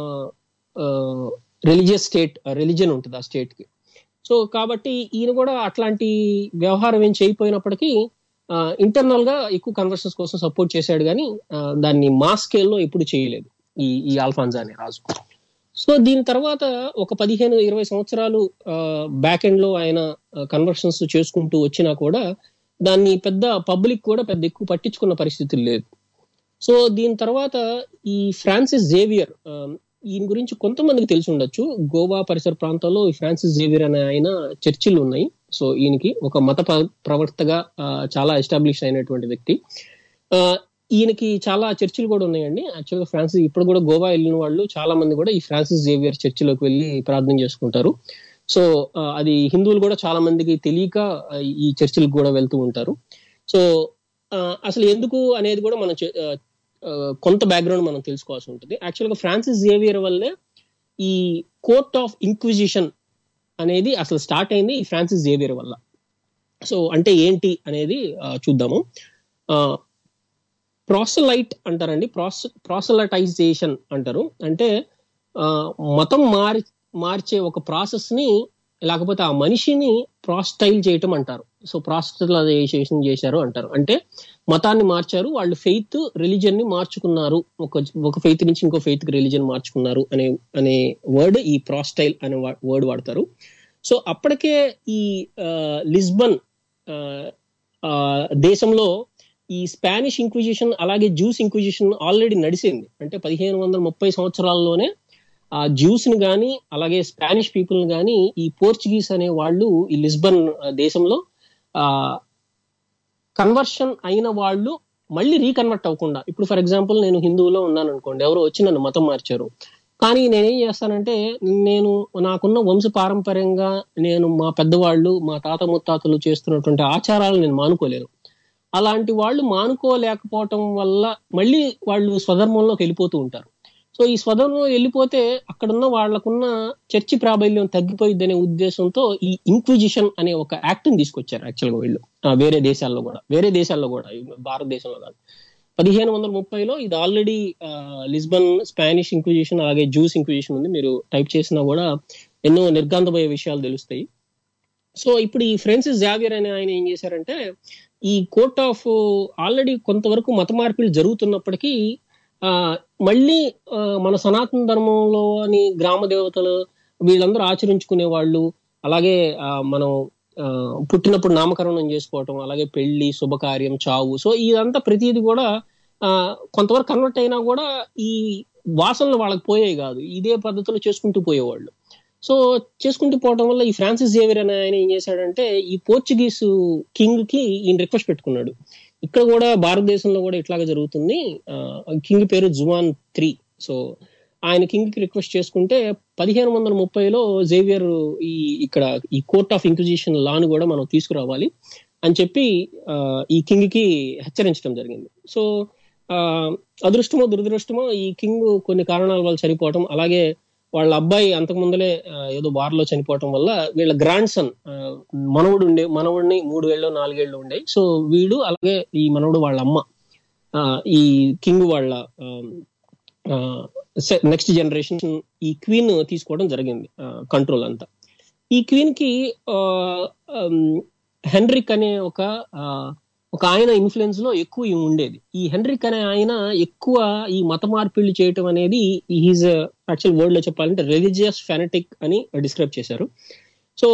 రిలీజియస్ స్టేట్ రిలీజన్ ఉంటుంది ఆ స్టేట్ కి సో కాబట్టి ఈయన కూడా అట్లాంటి వ్యవహారం ఏం చేయకపోయినప్పటికీ ఇంటర్నల్ గా ఎక్కువ కన్వర్షన్స్ కోసం సపోర్ట్ చేశాడు కానీ ఆ, దాన్ని మా స్కేల్లో ఎప్పుడు చేయలేదు ఈ ఈ ఆల్ఫాన్జా అనే రాజు సో దీని తర్వాత ఒక పదిహేను ఇరవై సంవత్సరాలు బ్యాక్ ఎండ్ లో ఆయన కన్వర్షన్స్ చేసుకుంటూ వచ్చినా కూడా దాన్ని పెద్ద పబ్లిక్ కూడా పెద్ద ఎక్కువ పట్టించుకున్న పరిస్థితులు లేదు సో దీని తర్వాత ఈ ఫ్రాన్సిస్ జేవియర్ ఆ, ఈయన గురించి కొంతమందికి తెలిసి ఉండొచ్చు గోవా పరిసర ప్రాంతాల్లో ఈ ఫ్రాన్సిస్ జేవియర్ అనే ఆయన చర్చిలు ఉన్నాయి సో ఈయనకి ఒక మత ప్ర- ప్రవక్తగా ఆ, చాలా ఎస్టాబ్లిష్ అయినటువంటి వ్యక్తి ఆ, ఈయనకి చాలా చర్చిలు కూడా ఉన్నాయండి యాక్చువల్గా ఫ్రాన్సిస్ ఇప్పుడు కూడా గోవా వెళ్ళిన వాళ్ళు చాలా మంది కూడా ఈ ఫ్రాన్సిస్ జేవియర్ చర్చిలోకి వెళ్ళి ప్రార్థన చేసుకుంటారు సో ఆ, అది హిందువులు కూడా చాలా మందికి తెలియక ఆ, ఈ చర్చిలకు కూడా వెళ్తూ ఉంటారు సో ఆ, అసలు ఎందుకు అనేది కూడా మనం చె- ఆ, ఆ, కొంత బ్యాక్గ్రౌండ్ మనం తెలుసుకోవాల్సి ఉంటుంది యాక్చువల్గా ఫ్రాన్సిస్ జేవియర్ వల్లే ఈ కోర్ట్ ఆఫ్ ఇంక్విజిషన్ అనేది అసలు స్టార్ట్ అయింది ఈ ఫ్రాన్సిస్ జేవియర్ వల్ల సో అంటే ఏంటి అనేది ఆ, చూద్దాము ప్రాసలైట్ అంటారండి ప్రాస ప్రాసలటైజేషన్ అంటారు అంటే ఆ, మతం మారి మార్చే ఒక ప్రాసెస్ ని లేకపోతే ఆ మనిషిని ప్రాస్టైల్ చేయటం అంటారు సో ప్రాస్టలైజేషన్ చేశారు అంటారు అంటే మతాన్ని మార్చారు వాళ్ళు ఫెయిత్ రిలీజన్ ని మార్చుకున్నారు ఒక ఒక ఫెయిత్ నుంచి ఇంకో ఫెయిత్ కి రిలీజన్ మార్చుకున్నారు అనే అనే వర్డ్ ఈ ప్రాస్టైల్ అనే వర్డ్ వాడతారు సో అప్పటికే ఈ ఆ, లిస్బన్ ఆ, ఆ, దేశంలో ఈ స్పానిష్ ఇంక్విజిషన్ అలాగే జ్యూస్ ఇంక్విజిషన్ ఆల్రెడీ నడిచింది అంటే పదిహేను వందల ముప్పై సంవత్సరాల్లోనే ఆ జ్యూస్ ని గాని అలాగే స్పానిష్ పీపుల్ ని గాని ఈ పోర్చుగీస్ అనే వాళ్ళు ఈ లిస్బన్ ఆ, దేశంలో ఆ కన్వర్షన్ అయిన వాళ్ళు మళ్ళీ రీకన్వర్ట్ అవ్వకుండా ఇప్పుడు ఫర్ ఎగ్జాంపుల్ నేను హిందువులో ఉన్నాను అనుకోండి ఎవరో వచ్చి నన్ను మతం మార్చారు కానీ నేనేం చేస్తానంటే నేను నాకున్న వంశ పారంపర్యంగా నేను మా పెద్దవాళ్ళు మా తాత ముత్తాతలు చేస్తున్నటువంటి ఆచారాలు నేను మానుకోలేను అలాంటి వాళ్ళు మానుకోలేకపోవటం వల్ల మళ్ళీ వాళ్ళు స్వధర్మంలోకి వెళ్ళిపోతూ ఉంటారు సో ఈ స్వధర్మం వెళ్ళిపోతే అక్కడున్న వాళ్ళకున్న చర్చి ప్రాబల్యం తగ్గిపోయిద్ది అనే ఉద్దేశంతో ఈ ఇంక్విజిషన్ అనే ఒక యాక్ట్ ని తీసుకొచ్చారు యాక్చువల్గా వీళ్ళు ఆ, వేరే దేశాల్లో కూడా వేరే దేశాల్లో కూడా ఈ భారతదేశంలో కాదు పదిహేను వందల ముప్పైలో ఇది ఆల్రెడీ లిస్బన్ స్పానిష్ ఇంక్విజిషన్ అలాగే జ్యూస్ ఇంక్విజిషన్ ఉంది మీరు టైప్ చేసినా కూడా ఎన్నో నిర్గాంతమయ్యే విషయాలు తెలుస్తాయి సో ఇప్పుడు ఈ ఫ్రాన్సిస్ జావియర్ అనే ఆయన ఏం చేశారంటే ఈ కోర్ట్ ఆఫ్ ఆల్రెడీ కొంతవరకు మత మార్పిడి జరుగుతున్నప్పటికీ ఆ, మళ్ళీ ఆ, మన సనాతన ధర్మంలోని గ్రామ దేవతలు వీళ్ళందరూ ఆచరించుకునే వాళ్ళు అలాగే ఆ, మనం ఆ, పుట్టినప్పుడు నామకరణం చేసుకోవటం అలాగే పెళ్లి శుభకార్యం చావు సో ఇదంతా ప్రతిదీ కూడా ఆ, కొంతవరకు కన్వర్ట్ అయినా కూడా ఈ వాసనలు వాళ్ళకి పోయేవి కాదు ఇదే పద్ధతిలో చేసుకుంటూ పోయేవాళ్ళు సో చేసుకుంటూ పోవడం వల్ల ఈ ఫ్రాన్సిస్ జేవియర్ అనే ఆయన ఏం చేశాడంటే ఈ పోర్చుగీస్ కింగ్ కి ఈయన రిక్వెస్ట్ పెట్టుకున్నాడు ఇక్కడ కూడా భారతదేశంలో కూడా ఇట్లాగే జరుగుతుంది కింగ్ పేరు జువాన్ త్రీ సో ఆయన కింగ్ కి రిక్వెస్ట్ చేసుకుంటే పదిహేను వందల ముప్పైలో జేవియర్ ఈ ఇక్కడ ఈ కోర్ట్ ఆఫ్ ఇంక్విజిషన్ లాను కూడా మనం తీసుకురావాలి అని చెప్పి ఆ, ఈ కింగ్ కి హెచ్చరించడం జరిగింది సో ఆ, అదృష్టమో దురదృష్టమో ఈ కింగ్ కొన్ని కారణాల వల్ల చనిపోవటం అలాగే వాళ్ళ అబ్బాయి అంతకుముందలే ఆ, ఏదో వార్లో చనిపోవటం వల్ల వీళ్ళ గ్రాండ్ సన్ మనవుడు ఉండే మనవుడిని మూడేళ్ళు నాలుగేళ్ళు ఉండే సో వీడు అలాగే ఈ మనవుడు వాళ్ళ అమ్మ ఆ, ఈ కింగ్ వాళ్ళ నెక్స్ట్ జనరేషన్ ఈ క్వీన్ తీసుకోవడం జరిగింది కంట్రోల్ అంతా ఈ క్వీన్ కి ఆ, ఆమ్, హెన్రిక్ అనే ఒక ఆ, ఒక ఆయన ఇన్ఫ్లుయెన్స్ లో ఎక్కువ ఈమె ఉండేది ఈ హెన్రిక్ అనే ఆయన ఎక్కువ ఈ మత మార్పిళ్లు చేయటం అనేది హీజ్ యాక్చువల్ వర్డ్ లో చెప్పాలంటే రిలీజియస్ ఫెనటిక్ అని డిస్క్రైబ్ చేశారు so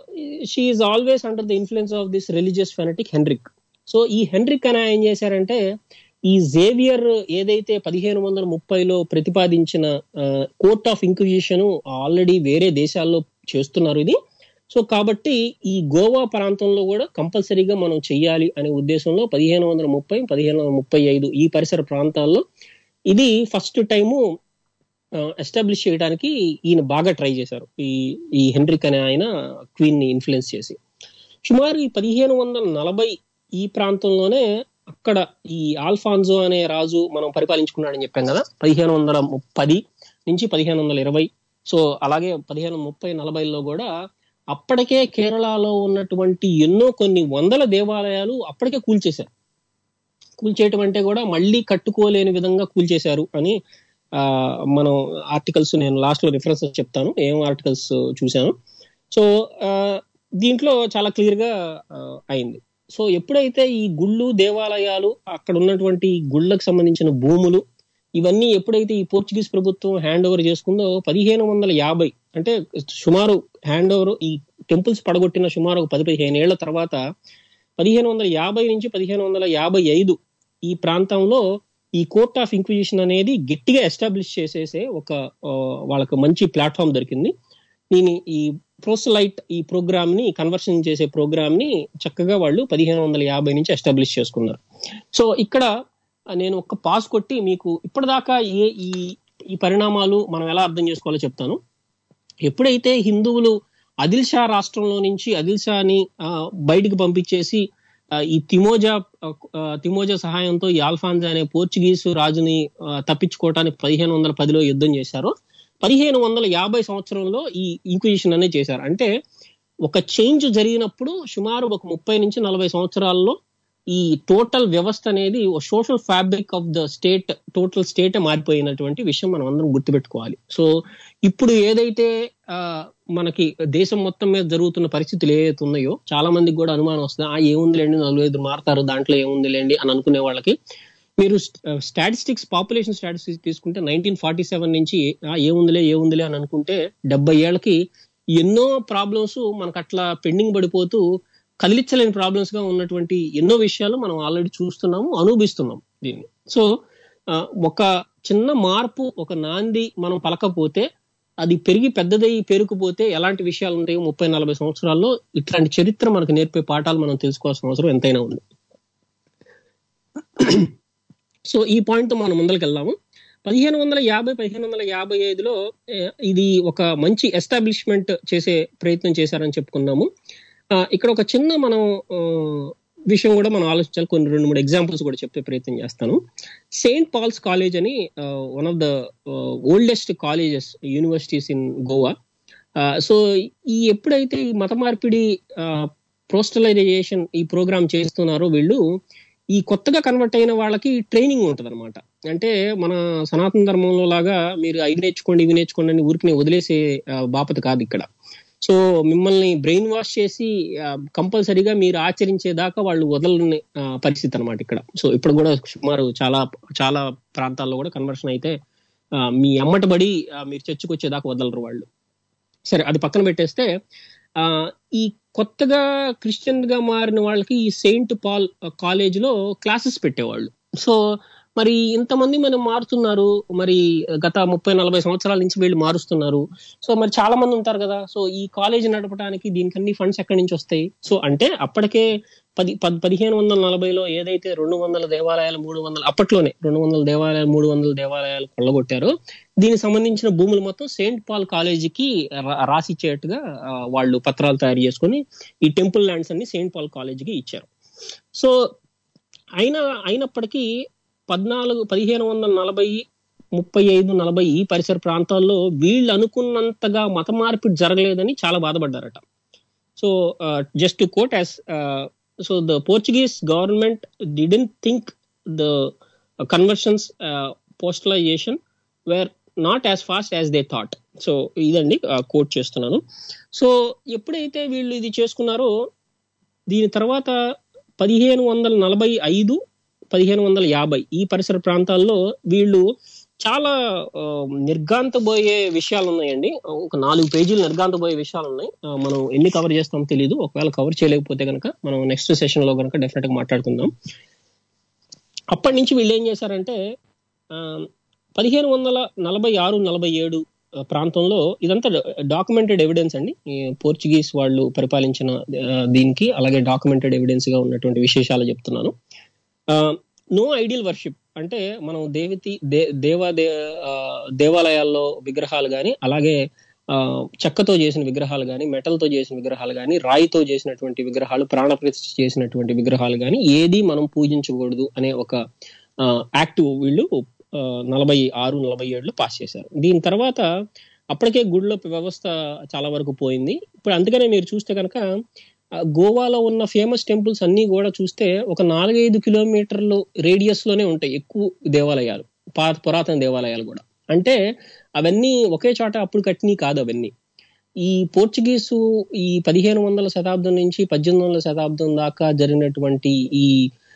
she always under the influence of this religious fanatic Henrique so ఈ హెన్రిక్ అనే ఆయన ఏం చేశారంటే ఈ జేవియర్ ఏదైతే పదిహేను వందల ముప్పైలో ప్రతిపాదించిన కోర్ట్ ఆఫ్ ఇంక్విజిషన్ ఆల్రెడీ వేరే దేశాల్లో చేస్తున్నారు ఇది సో కాబట్టి ఈ గోవా ప్రాంతంలో కూడా కంపల్సరీగా మనం చెయ్యాలి అనే ఉద్దేశంలో పదిహేను వందల ముప్పై పదిహేను వందల ముప్పై ఐదు ఈ పరిసర ప్రాంతాల్లో ఇది ఫస్ట్ టైము ఎస్టాబ్లిష్ చేయడానికి ఈయన బాగా ట్రై చేశారు ఈ ఈ హెన్రిక్ అనే ఆయన క్వీన్ ని ఇన్ఫ్లుయెన్స్ చేసి సుమారు ఈ పదిహేను వందల నలభై ఈ ప్రాంతంలోనే అక్కడ ఈ ఆల్ఫాన్జో అనే రాజు మనం పరిపాలించుకున్నాడని చెప్పాం కదా పదిహేను వందల పది నుంచి పదిహేను వందల ఇరవై సో అలాగే పదిహేను ముప్పై నలభైలో కూడా అప్పటికే కేరళలో ఉన్నటువంటి ఎన్నో కొన్ని వందల దేవాలయాలు అప్పటికే కూల్చేశారు కూల్చేయటం అంటే కూడా మళ్ళీ కట్టుకోలేని విధంగా కూల్చేశారు అని ఆ, మనం ఆర్టికల్స్ నేను లాస్ట్ లో రిఫరెన్స్ చెప్తాను ఏం ఆర్టికల్స్ చూశాను సో ఆ, దీంట్లో చాలా క్లియర్ గా ఆ, అయింది సో ఎప్పుడైతే ఈ గుళ్ళు దేవాలయాలు అక్కడ ఉన్నటువంటి గుళ్ళకు సంబంధించిన భూములు ఇవన్నీ ఎప్పుడైతే ఈ పోర్చుగీస్ ప్రభుత్వం హ్యాండ్ ఓవర్ చేసుకుందో పదిహేను వందల యాభై అంటే సుమారు హ్యాండ్ ఓవర్ ఈ టెంపుల్స్ పడగొట్టిన సుమారు ఒక పది పదిహేను ఏళ్ల తర్వాత పదిహేను వందల యాభై నుంచి పదిహేను వందల యాభై ఐదు ఈ ప్రాంతంలో ఈ కోర్ట్ ఆఫ్ ఇంక్విజిషన్ అనేది గట్టిగా ఎస్టాబ్లిష్ చేసేసే ఒక ఆ, వాళ్ళకు మంచి ప్లాట్ఫామ్ దొరికింది దీని ఈ ప్రోసలైట్ ఈ ప్రోగ్రామ్ ని కన్వర్షన్ చేసే ప్రోగ్రామ్ ని చక్కగా వాళ్ళు పదిహేను వందల యాభై నుంచి ఎస్టాబ్లిష్ చేసుకున్నారు సో ఇక్కడ ఆ, నేను ఒక పాస్ కొట్టి మీకు ఇప్పటిదాకా ఏ ఈ ఈ పరిణామాలు మనం ఎలా అర్థం చేసుకోవాలో చెప్తాను ఎప్పుడైతే హిందువులు అదిల్ షా రాష్ట్రంలో నుంచి అదిల్ షాని ఆ, బయటికి పంపించేసి ఆ, ఈ తిమోజా ఆ, తిమోజా సహాయంతో ఈ ఆల్ఫాన్జా అనే పోర్చుగీసు రాజుని ఆ, తప్పించుకోవటానికి పదిహేను వందల పదిలో యుద్ధం చేశారు పదిహేను వందల యాభై సంవత్సరంలో ఈ ఇంక్విజిషన్ అనేది చేశారు అంటే ఒక చేంజ్ జరిగినప్పుడు సుమారు ఒక ముప్పై నుంచి నలభై సంవత్సరాల్లో ఈ టోటల్ వ్యవస్థ అనేది social fabric of the state total state మారిపోయినటువంటి విషయం మనం అందరం గుర్తుపెట్టుకోవాలి సో ఇప్పుడు ఏదైతే ఆ, మనకి దేశం మొత్తం మీద జరుగుతున్న పరిస్థితులు ఏవైతే ఉన్నాయో చాలా మందికి కూడా అనుమానం వస్తుంది ఆ ఏముందిలేండి నలుగురు ఐదు మారుతారు దాంట్లో ఏముందిలేండి అని అనుకునే వాళ్ళకి మీరు స్టాటిస్టిక్స్ పాపులేషన్ స్టాటిస్టిక్స్ తీసుకుంటే నైన్టీన్ ఫార్టీ సెవెన్ నుంచి ఆ, ఏముందిలే ఏముందిలే అని అనుకుంటే డెబ్బై ఏళ్ళకి ఎన్నో ప్రాబ్లమ్స్ మనకు అట్లా పెండింగ్ పడిపోతూ కదిలించలేని ప్రాబ్లమ్స్ గా ఉన్నటువంటి ఎన్నో విషయాలు మనం ఆల్రెడీ చూస్తున్నాము అనుభవిస్తున్నాం దీన్ని సో ఆ, ఒక చిన్న మార్పు ఒక నాంది మనం పలకపోతే అది పెరిగి పెద్దదై పేరుకుపోతే ఎలాంటి విషయాలు ఉంటాయో ముప్పై నలభై సంవత్సరాల్లో ఇట్లాంటి చరిత్ర మనకు నేర్పే పాఠాలు మనం తెలుసుకోవాల్సిన అవసరం ఎంతైనా ఉంది సో ఈ పాయింట్ తో మనం ముందరికి వెళ్దాము పదిహేను వందల యాభై పదిహేను వందల యాభై ఐదులో ఏ, ఇది ఒక మంచి ఎస్టాబ్లిష్మెంట్ చేసే ప్రయత్నం చేశారని చెప్పుకున్నాము ఆ, ఇక్కడ ఒక చిన్న మనం ఆ, విషయం కూడా మనం ఆలోచించాలి కొన్ని రెండు మూడు ఎగ్జాంపుల్స్ కూడా చెప్పే ప్రయత్నం చేస్తాను సెయింట్ పాల్స్ కాలేజ్ అని one of the oldest colleges universities in Goa so ఈ ఎప్పుడైతే ఈ మత మార్పిడి ప్రోస్టలైజేషన్ ఈ ప్రోగ్రామ్ చేస్తున్నారో వీళ్ళు ఈ కొత్తగా కన్వర్ట్ అయిన వాళ్ళకి ట్రైనింగ్ ఉంటుంది అనమాట అంటే మన సనాతన ధర్మంలో లాగా మీరు అవి నేర్చుకోండి ఇవి నేర్చుకోండి అని ఊరికి వదిలేసే ఆ, బాపత కాదు ఇక్కడ సో మిమ్మల్ని బ్రెయిన్ వాష్ చేసి కంపల్సరీగా మీరు ఆచరించేదాకా వాళ్ళు వదలని ఆ, పరిస్థితి అనమాట ఇక్కడ సో ఇప్పుడు కూడా సుమారు చాలా చాలా ప్రాంతాల్లో కూడా కన్వర్షన్ అయితే ఆ, మీ అమ్మటబడి ఆ, మీరు చర్చకు వచ్చేదాకా వదలరు వాళ్ళు సరే అది పక్కన పెట్టేస్తే ఆ ఈ కొత్తగా క్రిస్టియన్ గా మారిన వాళ్ళకి ఈ సెయింట్ పాల్ కాలేజ్ లో క్లాసెస్ పెట్టేవాళ్ళు సో మరి ఇంతమంది మనం మారుతున్నారు మరి గత ముప్పై నలభై సంవత్సరాల నుంచి వీళ్ళు మారుస్తున్నారు సో మరి చాలా మంది ఉంటారు కదా సో ఈ కాలేజ్ నడపడానికి దీనికి అన్ని ఫండ్స్ ఎక్కడి నుంచి వస్తాయి సో అంటే అప్పటికే పది పద్- పదిహేను వందల నలభైలో ఏదైతే రెండు వందల దేవాలయాలు మూడు వందల అప్పట్లోనే రెండు వందల దేవాలయాలు మూడు వందల దేవాలయాలు కొల్లగొట్టారో దీనికి సంబంధించిన భూములు మొత్తం సెయింట్ పాల్ కాలేజీకి రా- రాసిచ్చేట్టుగా ఆ, వాళ్ళు పత్రాలు తయారు చేసుకొని ఈ టెంపుల్ ల్యాండ్స్ అన్ని సెయింట్ పాల్ కాలేజీకి ఇచ్చారు సో అయినా అయినప్పటికీ పద్నాలుగు పదిహేను వందల నలభై ముప్పై ఐదు నలభై ఈ పరిసర ప్రాంతాల్లో వీళ్ళు అనుకున్నంతగా మత మార్పిడి జరగలేదని చాలా బాధపడ్డారట so just quote as so the Portuguese government didn't think the conversions proselytisation were not as fast as they thought so ఇదండి కోట్ చేస్తున్నాను సో ఎప్పుడైతే వీళ్ళు ఇది చేసుకున్నారో దీని తర్వాత పదిహేను వందల నలభై ఐదు పదిహేను వందల యాభై ఈ పరిసర ప్రాంతాల్లో వీళ్ళు చాలా ఆ, నిర్గాంతపోయే విషయాలు ఉన్నాయండి ఒక నాలుగు పేజీలు నిర్గాంతపోయే విషయాలు ఉన్నాయి ఆ, మనం ఎన్ని కవర్ చేస్తామో తెలియదు ఒకవేళ కవర్ చేయలేకపోతే కనుక మనం నెక్స్ట్ సెషన్ లో కనుక డెఫినెట్ గా మాట్లాడుకుందాం అప్పటి నుంచి వీళ్ళు ఏం చేశారంటే ఆ, పదిహేను వందల నలభై ఆరు నలభై ఏడు ఆ, ప్రాంతంలో ఇదంతా డాక్యుమెంటెడ్ ఎవిడెన్స్ అండి ఈ పోర్చుగీస్ వాళ్ళు పరిపాలించిన ఆ, దీనికి అలాగే డాక్యుమెంటెడ్ ఎవిడెన్స్ గా ఉన్నటువంటి విశేషాలు చెప్తున్నాను నో ఐడియల్ వర్షిప్ అంటే మనం దేవతి దే దేవా దే ఆ, దేవాలయాల్లో విగ్రహాలు కానీ అలాగే ఆ, చెక్కతో చేసిన విగ్రహాలు కానీ మెటల్తో చేసిన విగ్రహాలు కానీ రాయితో చేసినటువంటి విగ్రహాలు ప్రాణప్రతిష్ఠ చేసినటువంటి విగ్రహాలు కానీ ఏది మనం పూజించకూడదు అనే ఒక యాక్ట్ వీళ్ళు ఆ, నలభై ఆరు నలభై ఏడులో పాస్ చేశారు దీని తర్వాత అప్పటికే గుడిలో వ్యవస్థ చాలా వరకు పోయింది ఇప్పుడు అందుకనే మీరు చూస్తే కనుక ఆ, గోవాలో ఉన్న ఫేమస్ టెంపుల్స్ అన్ని కూడా చూస్తే ఒక నాలుగైదు కిలోమీటర్లు రేడియస్ లోనే ఉంటాయి ఎక్కువ దేవాలయాలు పా- పురాతన దేవాలయాలు కూడా అంటే అవన్నీ ఒకే చోట అప్పుడు కట్టినవి కాదు అవన్నీ ఈ పోర్చుగీసు ఈ పదిహేను వందల శతాబ్దం నుంచి పద్దెనిమిది వందల శతాబ్దం దాకా జరిగినటువంటి ఈ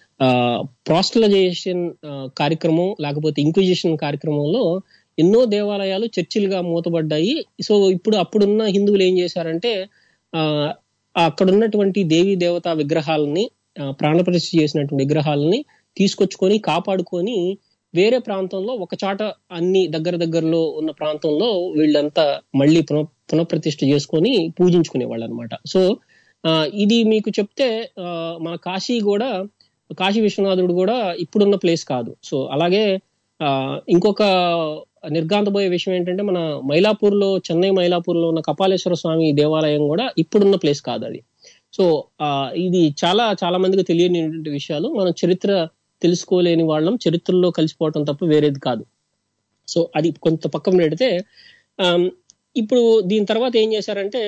ప్రాస్టలైజేషన్ కార్యక్రమం లేకపోతే ఇంక్విజిషన్ కార్యక్రమంలో ఎన్నో దేవాలయాలు చర్చిలుగా మూతబడ్డాయి సో ఇప్పుడు అప్పుడున్న హిందువులు ఏం చేశారంటే ఆ అక్కడ ఉన్నటువంటి దేవీ దేవతా విగ్రహాలని ఆ, ప్రాణప్రతిష్ఠ చేసినటువంటి విగ్రహాలని తీసుకొచ్చుకొని కాపాడుకొని వేరే ప్రాంతంలో ఒక చాట అన్ని దగ్గర దగ్గరలో ఉన్న ప్రాంతంలో వీళ్ళంతా మళ్ళీ పునః పునఃప్రతిష్ఠ చేసుకొని పూజించుకునేవాళ్ళు అనమాట సో ఆ, ఇది మీకు చెప్తే ఆ, మన కాశీ కూడా కాశీ విశ్వనాథుడు కూడా ఇప్పుడున్న ప్లేస్ కాదు సో అలాగే ఆ, ఇంకొక నిర్గాంతపోయే విషయం ఏంటంటే మన మైలాపూర్ లో చెన్నై మైలాపూర్ లో ఉన్న కపాలేశ్వర స్వామి దేవాలయం కూడా ఇప్పుడున్న ప్లేస్ కాదు అది సో ఆ, ఇది చాలా చాలా మందికి తెలియనిటువంటి విషయాలు మనం చరిత్ర తెలుసుకోలేని వాళ్ళం చరిత్రలో కలిసిపోవటం తప్ప వేరేది కాదు సో అది కొంత పక్కన పెడితే ఆమ్, ఇప్పుడు దీని తర్వాత ఏం చేశారంటే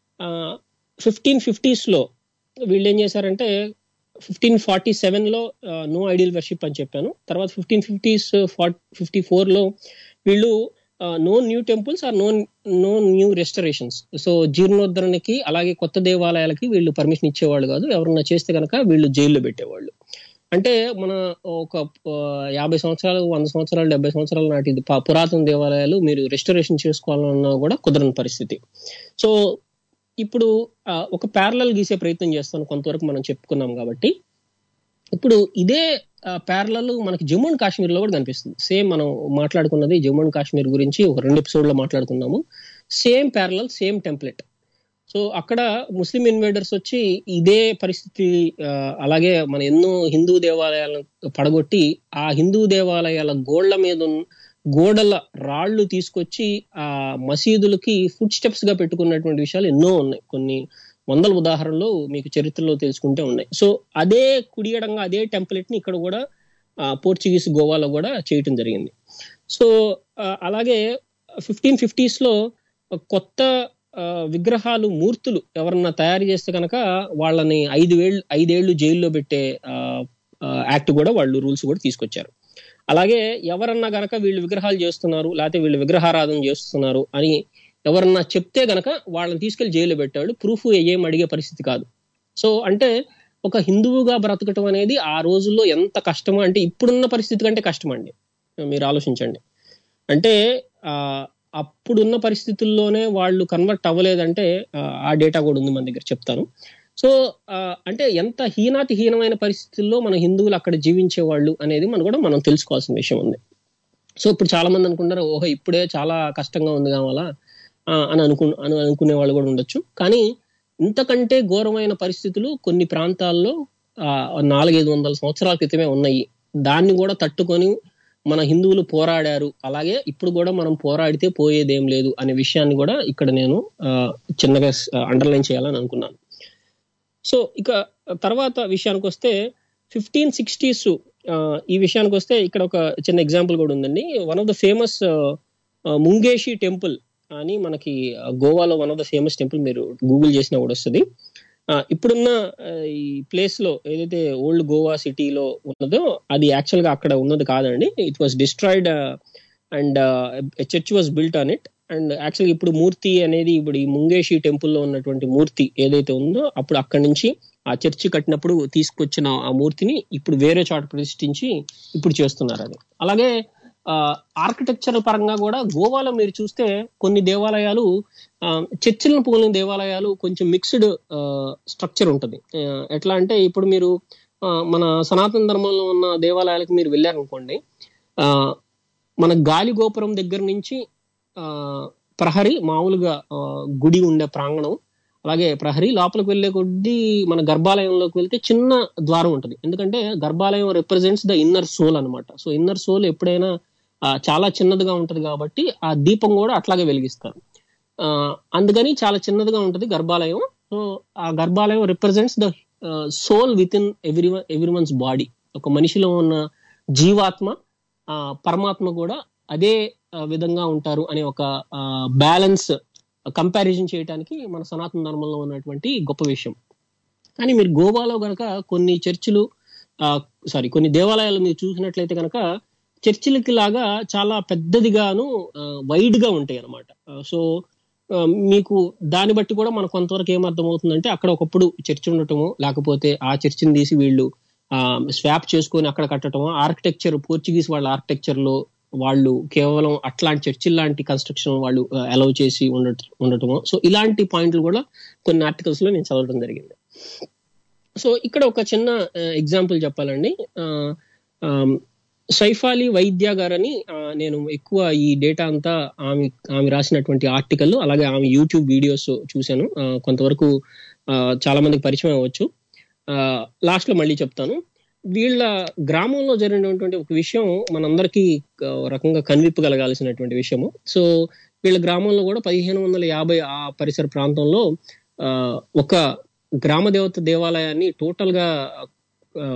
ఫిఫ్టీన్ ఫిఫ్టీస్ లో వీళ్ళు ఏం చేశారంటే ఫిఫ్టీన్ ఫార్టీ సెవెన్ లో నో ఐడియల్ వర్షిప్ అని చెప్పాను తర్వాత ఫిఫ్టీన్ ఫిఫ్టీస్ ఫిఫ్టీ ఫోర్ లో వీళ్ళు no new temples or no no new restorations so జీర్ణోద్ధరణకి అలాగే కొత్త దేవాలయాలకి వీళ్ళు పర్మిషన్ ఇచ్చేవాళ్ళు కాదు ఎవరన్నా చేస్తే కనుక వీళ్ళు జైల్లో పెట్టేవాళ్ళు అంటే మన ఒక ఆ, యాభై సంవత్సరాలు వంద సంవత్సరాలు డెబ్బై సంవత్సరాల నాటి ఇది పా- పురాతన దేవాలయాలు మీరు రెస్టరేషన్ చేసుకోవాలన్నా కూడా కుదరని పరిస్థితి సో ఇప్పుడు ఆ, ఒక ప్యారలల్ గీసే ప్రయత్నం చేస్తాను కొంతవరకు మనం చెప్పుకున్నాం కాబట్టి ఇప్పుడు ఇదే ప్యారలల్ మనకి జమ్మూ అండ్ కాశ్మీర్ లో కూడా కనిపిస్తుంది సేమ్ మనం మాట్లాడుకున్నది జమ్మూ అండ్ కాశ్మీర్ గురించి ఒక రెండు ఎపిసోడ్ లో మాట్లాడుకున్నాము same parallel same template so అక్కడ ముస్లిం ఇన్వేడర్స్ వచ్చి ఇదే పరిస్థితి ఆ, అలాగే మన ఎన్నో హిందూ దేవాలయాలను పడగొట్టి ఆ హిందూ దేవాలయాల గోళ్ల మీద ఉన్న- గోడల రాళ్లు తీసుకొచ్చి ఆ మసీదులకి ఫుడ్ స్టెప్స్ గా పెట్టుకున్నటువంటి విషయాలు ఎన్నో ఉన్నాయి కొన్ని వందల ఉదాహరణలు మీకు చరిత్రలో తెలుసుకుంటే ఉన్నాయి సో అదే కుడియడంగా అదే టెంప్లెట్ ని ఇక్కడ కూడా ఆ, పోర్చుగీస్ గోవాలో కూడా చేయటం జరిగింది సో ఆ, అలాగే ఫిఫ్టీన్ ఫిఫ్టీస్ లో కొత్త ఆ, విగ్రహాలు మూర్తులు ఎవరన్నా తయారు చేస్తే కనుక వాళ్ళని ఐదు వేళ్ళు ఐదేళ్లు జైల్లో పెట్టే యాక్ట్ కూడా వాళ్ళు రూల్స్ కూడా తీసుకొచ్చారు అలాగే ఎవరన్నా గనక వీళ్ళు విగ్రహాలు చేస్తున్నారు లేకపోతే వీళ్ళు విగ్రహారాధన చేస్తున్నారు అని ఎవరన్నా చెప్తే గనక వాళ్ళని తీసుకెళ్లి జైల్లో పెట్టాడు ప్రూఫ్ ఏం అడిగే పరిస్థితి కాదు సో అంటే ఒక హిందువుగా బ్రతకటం అనేది ఆ రోజుల్లో ఎంత కష్టమో అంటే ఇప్పుడున్న పరిస్థితి కంటే కష్టం అండి మీరు ఆలోచించండి అంటే ఆ అప్పుడున్న పరిస్థితుల్లోనే వాళ్ళు కన్వర్ట్ అవ్వలేదంటే ఆ, ఆ డేటా కూడా ఉంది మన దగ్గర చెప్తాను సో ఆ, అంటే ఎంత హీనాతి హీనమైన పరిస్థితుల్లో మన హిందువులు అక్కడ జీవించే వాళ్ళు అనేది మనం కూడా మనం తెలుసుకోవాల్సిన విషయం ఉంది సో ఇప్పుడు చాలా మంది అనుకుంటారు ఓహో ఇప్పుడే చాలా కష్టంగా ఉంది కావాలా ఆ, అని అనుకు అని అనుకునే వాళ్ళు కూడా ఉండొచ్చు కానీ ఇంతకంటే ఘోరమైన పరిస్థితులు కొన్ని ప్రాంతాల్లో ఆ, నాలుగైదు వందల సంవత్సరాల క్రితమే ఉన్నాయి దాన్ని కూడా తట్టుకొని మన హిందువులు పోరాడారు అలాగే ఇప్పుడు కూడా మనం పోరాడితే పోయేదేం లేదు అనే విషయాన్ని కూడా ఇక్కడ నేను ఆ, చిన్నగా అండర్లైన్ చేయాలని అనుకున్నాను సో ఇక తర్వాత విషయానికి వస్తే ఫిఫ్టీన్ సిక్స్టీస్ ఈ విషయానికి వస్తే ఇక్కడ ఒక చిన్న ఎగ్జాంపుల్ కూడా ఉందండి one of the famous Mangueshi temple అని మనకి ఆ, గోవాలో one of the famous temple మీరు గూగుల్ చేసినా కూడా వస్తుంది ఆ, ఇప్పుడున్న ఆ, ఈ ప్లేస్ లో ఏదైతే ఓల్డ్ గోవా సిటీలో ఉన్నదో అది యాక్చువల్ గా అక్కడ ఉన్నది కాదండి it was destroyed and church was built on it and actual ఇప్పుడు మూర్తి అనేది ఇప్పుడు ఈ ముంగేషి టెంపుల్లో ఉన్నటువంటి మూర్తి ఏదైతే ఉందో అప్పుడు అక్కడి నుంచి ఆ చర్చి కట్టినప్పుడు తీసుకొచ్చిన ఆ మూర్తిని ఇప్పుడు వేరే చోట ప్రతిష్ఠించి ఇప్పుడు చేస్తున్నారు అది అలాగే ఆర్కిటెక్చర్ పరంగా కూడా గోవాలో మీరు చూస్తే కొన్ని దేవాలయాలు ఆ, చర్చిలను పోలిన దేవాలయాలు కొంచెం మిక్స్డ్ స్ట్రక్చర్ ఉంటుంది ఆ, ఎట్లా అంటే ఇప్పుడు మీరు ఆ, మన సనాతన ధర్మంలో ఉన్న దేవాలయాలకు మీరు వెళ్ళారనుకోండి ఆ, మన గాలి గోపురం దగ్గర నుంచి ఆ, ప్రహరీ మామూలుగా ఆ, గుడి ఉండే ప్రాంగణం అలాగే ప్రహరీ లోపలికి వెళ్లే కొద్దీ మన గర్భాలయంలోకి వెళ్తే చిన్న ద్వారం ఉంటుంది ఎందుకంటే గర్భాలయం రిప్రజెంట్స్ ద ఇన్నర్ సోల్ అన్నమాట సో ఇన్నర్ సోల్ ఎప్పుడైనా ఆ, చాలా చిన్నదిగా ఉంటది కాబట్టి ఆ దీపం కూడా అట్లాగే వెలిగిస్తారు ఆ, అందుకని చాలా చిన్నదిగా ఉంటది గర్భాలయం సో ఆ గర్భాలయం represents the soul within every everyone's body ఒక మనిషిలో ఉన్న జీవాత్మ ఆ, పరమాత్మ కూడా అదే ఆ, విధంగా ఉంటారు అనే ఒక బ్యాలెన్స్ కంపారిజన్ చేయడానికి మన సనాతన ధర్మంలో ఉన్నటువంటి గొప్ప విషయం కానీ మీరు గోవాలో గనక కొన్ని చర్చిలు సారీ కొన్ని దేవాలయాలు మీరు చూసినట్లయితే కనుక చర్చిలకి లాగా చాలా పెద్దదిగాను వైడ్ గా ఉంటాయి అనమాట సో ఆ, మీకు దాన్ని బట్టి కూడా మనకు కొంతవరకు ఏమర్థమవుతుందంటే అక్కడ ఒకప్పుడు చర్చి ఉండటము లేకపోతే ఆ చర్చిని తీసి వీళ్ళు స్వాప్ చేసుకొని అక్కడ కట్టడము ఆర్కిటెక్చర్ పోర్చుగీస్ వాళ్ళ ఆర్కిటెక్చర్ లో వాళ్ళు కేవలం అట్లాంటి చర్చిల్ లాంటి కన్స్ట్రక్షన్ వాళ్ళు అలౌ చేసి ఉండట ఉండటము సో ఇలాంటి పాయింట్లు కూడా కొన్ని ఆర్టికల్స్ లో నేను చదవడం జరిగింది సో ఇక్కడ ఒక చిన్న ఎగ్జాంపుల్ చెప్పాలండి ఆ, ఆమ్, సైఫాలి వైద్య గారని ఆ, నేను ఎక్కువ ఈ డేటా అంతా ఆమె ఆమె రాసినటువంటి ఆర్టికల్ అలాగే ఆమె యూట్యూబ్ వీడియోస్ చూశాను ఆ, కొంతవరకు ఆ, చాలా మందికి పరిచయం అవ్వచ్చు లాస్ట్ లో మళ్ళీ చెప్తాను వీళ్ళ గ్రామంలో జరిగినటువంటి ఒక విషయం మనందరికీ ఆ, ఒక రకంగా కనివిప్పగలగాల్సినటువంటి విషయము సో వీళ్ళ గ్రామంలో కూడా పదిహేను వందల యాభై ఆ పరిసర ప్రాంతంలో ఆ, ఒక గ్రామ దేవత దేవాలయాన్ని టోటల్ గా ఆ,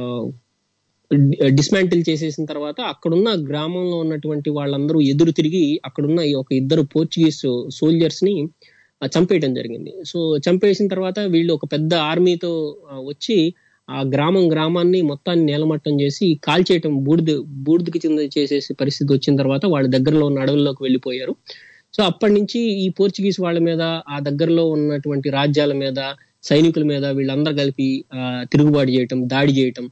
డిస్మాంటిల్ చేసేసిన తర్వాత అక్కడున్న గ్రామంలో ఉన్నటువంటి వాళ్ళందరూ ఎదురు తిరిగి అక్కడున్న ఈ ఒక ఇద్దరు పోర్చుగీస్ సోల్జర్స్ ని ఆ, చంపేయడం జరిగింది సో చంపేసిన తర్వాత వీళ్ళు ఒక పెద్ద ఆర్మీతో ఆ, వచ్చి ఆ గ్రామం గ్రామాన్ని మొత్తాన్ని నేలమట్టం చేసి కాల్చేయటం బూడిద బూడిదకి కింద చేసేసి పరిస్థితి వచ్చిన తర్వాత వాళ్ళ దగ్గరలో ఉన్న అడవుల్లోకి వెళ్ళిపోయారు సో అప్పటి నుంచి ఈ పోర్చుగీస్ వాళ్ళ మీద ఆ దగ్గరలో ఉన్నటువంటి రాజ్యాల మీద సైనికుల మీద వీళ్ళందరూ కలిపి ఆ, తిరుగుబాటు చేయటం దాడి చేయటం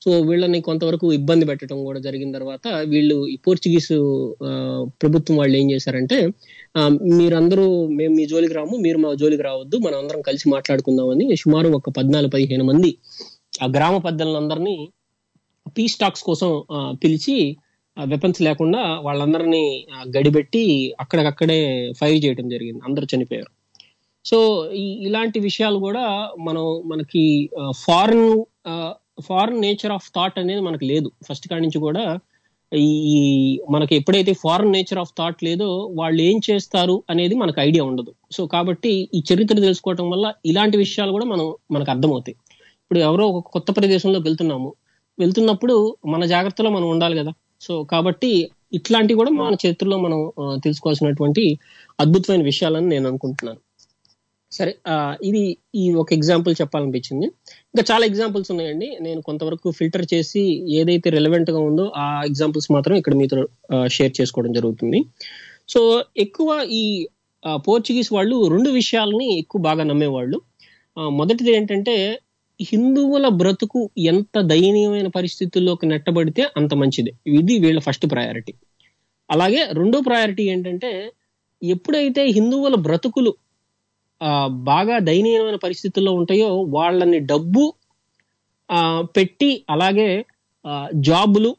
సో వీళ్ళని కొంతవరకు ఇబ్బంది పెట్టడం కూడా జరిగిన తర్వాత వీళ్ళు ఈ పోర్చుగీస్ ఆ, ప్రభుత్వం వాళ్ళు ఏం చేశారంటే ఆ, మీరందరూ మేము మీ జోలికి రాము మీరు మా జోలికి రావద్దు మనం అందరం కలిసి మాట్లాడుకుందామని సుమారు ఒక పద్నాలుగు పదిహేను మంది ఆ గ్రామ పెద్దలందరినీ పీస్ టాక్స్ కోసం ఆ, పిలిచి వెపన్స్ లేకుండా వాళ్ళందరినీ ఆ, గడిపెట్టి అక్కడికక్కడే ఫైర్ చేయడం జరిగింది అందరూ చనిపోయారు సో ఈ ఇలాంటి విషయాలు కూడా మనం మనకి foreign foreign nature of thought అనేది మనకు లేదు ఫస్ట్ కాడి నుంచి కూడా ఈ ఈ మనకి ఎప్పుడైతే ఫారెన్ నేచర్ ఆఫ్ థాట్ లేదో వాళ్ళు ఏం చేస్తారు అనేది మనకు ఐడియా ఉండదు సో కాబట్టి ఈ చరిత్ర తెలుసుకోవటం వల్ల ఇలాంటి విషయాలు కూడా మనం మనకు అర్థమవుతాయి ఇప్పుడు ఎవరో ఒక కొత్త ప్రదేశంలోకి వెళ్తున్నాము వెళ్తున్నప్పుడు మన జాగ్రత్తలో మనం ఉండాలి కదా సో కాబట్టి ఇట్లాంటివి కూడా మన చరిత్రలో మనం ఆ, తెలుసుకోవాల్సినటువంటి అద్భుతమైన విషయాలని నేను అనుకుంటున్నాను సరే ఆ, ఇది ఈ ఒక ఎగ్జాంపుల్ చెప్పాలనిపించింది ఇంకా చాలా ఎగ్జాంపుల్స్ ఉన్నాయండి నేను కొంతవరకు ఫిల్టర్ చేసి ఏదైతే రిలవెంట్ గా ఉందో ఆ ఎగ్జాంపుల్స్ మాత్రం ఇక్కడ మీతో షేర్ చేసుకోవడం జరుగుతుంది సో ఎక్కువ ఈ ఆ, పోర్చుగీస్ వాళ్ళు రెండు విషయాలని ఎక్కువ బాగా నమ్మేవాళ్ళు ఆ, మొదటిది ఏంటంటే హిందువుల బ్రతుకు ఎంత దయనీయమైన పరిస్థితుల్లోకి నెట్టబడితే అంత మంచిది ఇది వీళ్ళ ఫస్ట్ ప్రయారిటీ అలాగే రెండో ప్రయారిటీ ఏంటంటే ఎప్పుడైతే హిందువుల బ్రతుకులు ఆ, బాగా దయనీయమైన పరిస్థితుల్లో ఉంటాయో వాళ్ళని డబ్బు ఆ, పెట్టి అలాగే ఆ, జాబులు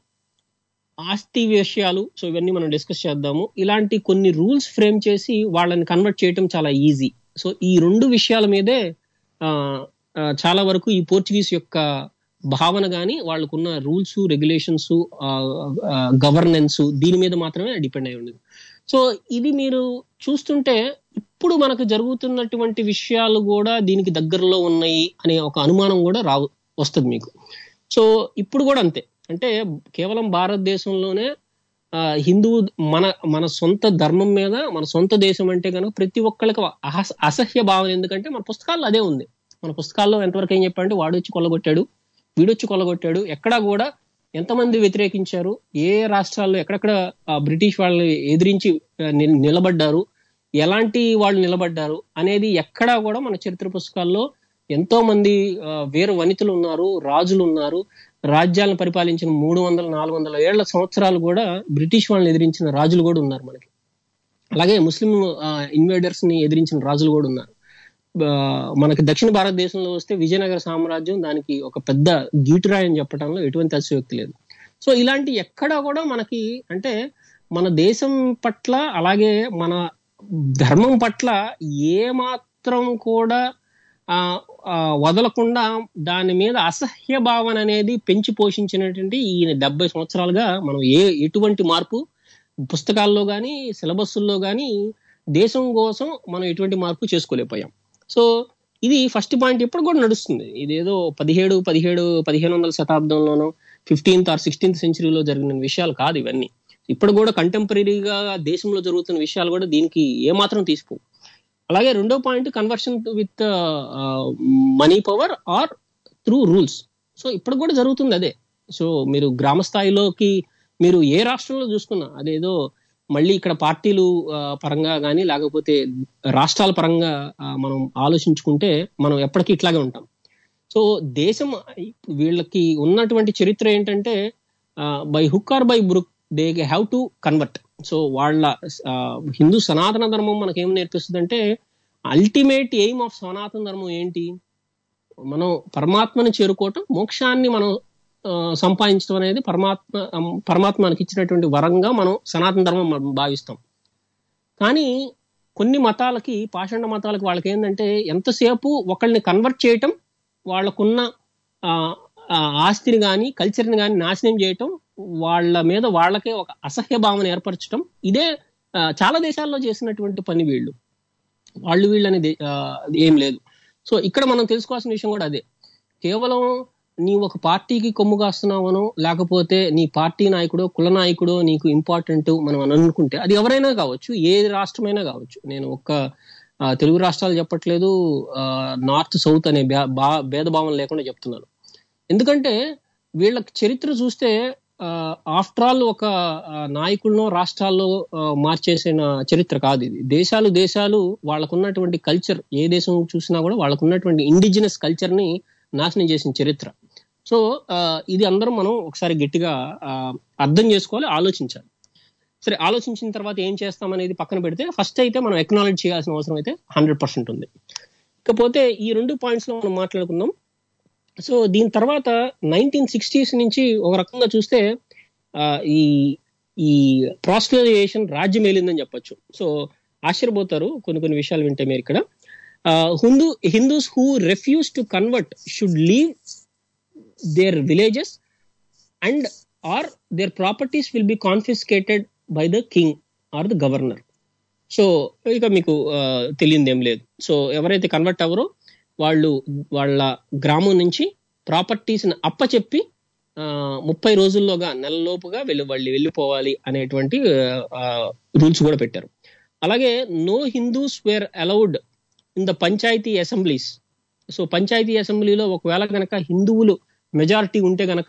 ఆస్తి విషయాలు సో ఇవన్నీ మనం డిస్కస్ చేద్దాము ఇలాంటి కొన్ని రూల్స్ ఫ్రేమ్ చేసి వాళ్ళని కన్వర్ట్ చేయటం చాలా ఈజీ సో ఈ రెండు విషయాల మీదే ఆ, ఆ, చాలా వరకు ఈ పోర్చుగీస్ యొక్క భావన కానీ వాళ్ళకున్న రూల్స్ రెగ్యులేషన్స్ గవర్నెన్స్ దీని మీద మాత్రమే డిపెండ్ అయి ఉండేది సో ఇది మీరు చూస్తుంటే ఇప్పుడు మనకు జరుగుతున్నటువంటి విషయాలు కూడా దీనికి దగ్గరలో ఉన్నాయి అనే ఒక అనుమానం కూడా రావు వస్తుంది మీకు సో ఇప్పుడు కూడా అంతే అంటే కేవలం భారతదేశంలోనే ఆ, హిందూ మన మన సొంత ధర్మం మీద మన సొంత దేశం అంటే కనుక ప్రతి ఒక్కరికి అహ- అసహ్య భావన ఎందుకంటే మన పుస్తకాల్లో అదే ఉంది మన పుస్తకాల్లో ఎంతవరకు ఏం చెప్పారంటే వాడు వచ్చి కొల్లగొట్టాడు వీడొచ్చి కొల్లగొట్టాడు ఎక్కడా కూడా ఎంతమంది వ్యతిరేకించారు ఏ రాష్ట్రాల్లో ఎక్కడెక్కడ ఆ, బ్రిటిష్ వాళ్ళని ఎదిరించి ఆ, నిల్- నిలబడ్డారు ఎలాంటి వాళ్ళు నిలబడ్డారు అనేది ఎక్కడా కూడా మన చరిత్ర పుస్తకాల్లో ఎంతో మంది ఆ, వీర వనితలు ఉన్నారు రాజులు ఉన్నారు రాజ్యాలను పరిపాలించిన మూడు వందల నాలుగు వందల ఏళ్ల సంవత్సరాలు కూడా బ్రిటిష్ వాళ్ళని ఎదిరించిన రాజులు కూడా ఉన్నారు మనకి అలాగే ముస్లిం ఇన్వేడర్స్ ని ఎదిరించిన రాజులు కూడా ఉన్నారు ఆ, మనకి దక్షిణ భారతదేశంలో వస్తే విజయనగర సామ్రాజ్యం దానికి ఒక పెద్ద గీటురాయి అని చెప్పడంలో ఎటువంటి అతిశయోక్తి లేదు సో ఇలాంటి ఎక్కడా కూడా మనకి అంటే మన దేశం పట్ల అలాగే మన ధర్మం పట్ల ఏ మాత్రం కూడా ఆ, ఆ, వదలకుండా దాని మీద అసహ్య భావన అనేది పెంచి పోషించినటువంటి ఈ డెబ్బై సంవత్సరాలుగా మనం ఏ ఎటువంటి మార్పు పుస్తకాల్లో కానీ సిలబస్ల్లో కానీ దేశం కోసం మనం ఎటువంటి మార్పు చేసుకోలేకపోయాం సో ఇది ఫస్ట్ పాయింట్ ఇప్పుడు కూడా నడుస్తుంది ఇదేదో పదిహేడు పదిహేడు పదిహేను వందల శతాబ్దంలోనో ఫిఫ్టీన్త్ ఆర్ సిక్స్టీన్త్ సెంచరీలో జరిగిన విషయాలు కాదు ఇవన్నీ ఇప్పుడు కూడా కంటెంపరీగా దేశంలో జరుగుతున్న విషయాలు కూడా దీనికి ఏమాత్రం తీసుకో అలాగే రెండో point conversion with money power or through rules so ఇప్పుడు కూడా జరుగుతుంది అదే సో మీరు గ్రామ స్థాయిలోకి మీరు ఏ రాష్ట్రంలో చూసుకున్నా అదేదో మళ్ళీ ఇక్కడ పార్టీలు ఆ, పరంగా కానీ లేకపోతే రాష్ట్రాల పరంగా ఆ, మనం ఆలోచించుకుంటే మనం ఎప్పటికీ ఇట్లాగే ఉంటాం సో దేశం వీళ్ళకి ఉన్నటువంటి చరిత్ర ఏంటంటే by hook or by crook they have to convert so వాళ్ళ ఆ, హిందూ సనాతన ధర్మం మనకేం నేర్పిస్తుంది అల్టిమేట్ ఎయిమ్ ఆఫ్ సనాతన ధర్మం ఏంటి మనం పరమాత్మని చేరుకోవటం మోక్షాన్ని మనం ఆ, సంపాదించడం అనేది పరమాత్మ పరమాత్మ మనకి ఇచ్చినటువంటి వరంగా మనం సనాతన ధర్మం మనం భావిస్తాం కానీ కొన్ని మతాలకి పాషండ మతాలకి వాళ్ళకి ఏంటంటే ఎంతసేపు ఒకళ్ళని కన్వర్ట్ చేయటం వాళ్ళకున్న ఆ, ఆ, ఆస్తిని కానీ కల్చర్ని కానీ నాశనం చేయటం వాళ్ళ మీద వాళ్ళకే ఒక అసహ్య భావన ఏర్పరచడం ఇదే ఆ, చాలా దేశాల్లో చేసినటువంటి పని వీళ్ళు వాళ్ళు వీళ్ళని దే- ఆ, ఏం లేదు సో ఇక్కడ మనం తెలుసుకోవాల్సిన విషయం కూడా అదే కేవలం నీ ఒక పార్టీకి కొమ్ము కాస్తున్నావనో లేకపోతే నీ పార్టీ నాయకుడో కుల నాయకుడో నీకు ఇంపార్టెంట్ మనం అని అనుకుంటే అది ఎవరైనా కావచ్చు ఏ రాష్ట్రమైనా కావచ్చు నేను ఒక్క ఆ, తెలుగు రాష్ట్రాలు చెప్పట్లేదు నార్త్ సౌత్ అనే భే- భా- భేదభావం లేకుండా చెప్తున్నాను ఎందుకంటే వీళ్ళ చరిత్ర చూస్తే ఆఫ్టర్ ఆల్ ఒక ఆ, నాయకులను రాష్ట్రాల్లో ఆ, మార్చేసిన చరిత్ర కాదు ఇది దేశాలు దేశాలు వాళ్ళకున్నటువంటి కల్చర్ ఏ దేశం చూసినా కూడా వాళ్ళకున్నటువంటి ఇండిజినస్ కల్చర్ ని నాశనం చేసిన చరిత్ర సో ఆ, ఇది అందరం మనం ఒకసారి గట్టిగా ఆ, అర్థం చేసుకోవాలి ఆలోచించాలి సరే ఆలోచించిన తర్వాత ఏం చేస్తాం అనేది పక్కన పెడితే ఫస్ట్ అయితే మనం ఎక్నాలజ్ చేయాల్సిన అవసరం అయితే హండ్రెడ్ పర్సెంట్ ఉంది ఇకపోతే ఈ రెండు పాయింట్స్ లో మనం మాట్లాడుకుందాం సో దీని తర్వాత నైన్టీన్ సిక్స్టీస్ నుంచి ఒక రకంగా చూస్తే ఆ, ఈ ఈ ప్రాస్టలైజేషన్ రాజ్యం ఏలిందని చెప్పొచ్చు సో ఆశ్చర్యపోతారు కొన్ని కొన్ని విషయాలు వింటే మీరు ఇక్కడ Hindu Hindus who refuse to convert should leave their villages and or their properties will be confiscated by the king or the governor so ఇక మీకు ఆ, తెలియంది ఏం లేదు సో ఎవరైతే కన్వర్ట్ అవ్వరో వాళ్ళు వాళ్ళ గ్రామం నుంచి ప్రాపర్టీస్ని అప్పచెప్పి ఆ, ముప్పై రోజుల్లోగా నెలలోపుగా వెళ్ళి వాళ్ళు వెళ్ళిపోవాలి అనేటువంటి రూల్స్ కూడా పెట్టారు అలాగే no Hindus were allowed in the panchayat assemblies so panchayat అసెంబ్లీలో ఒకవేళ గనక హిందువులు మెజారిటీ ఉంటే గనక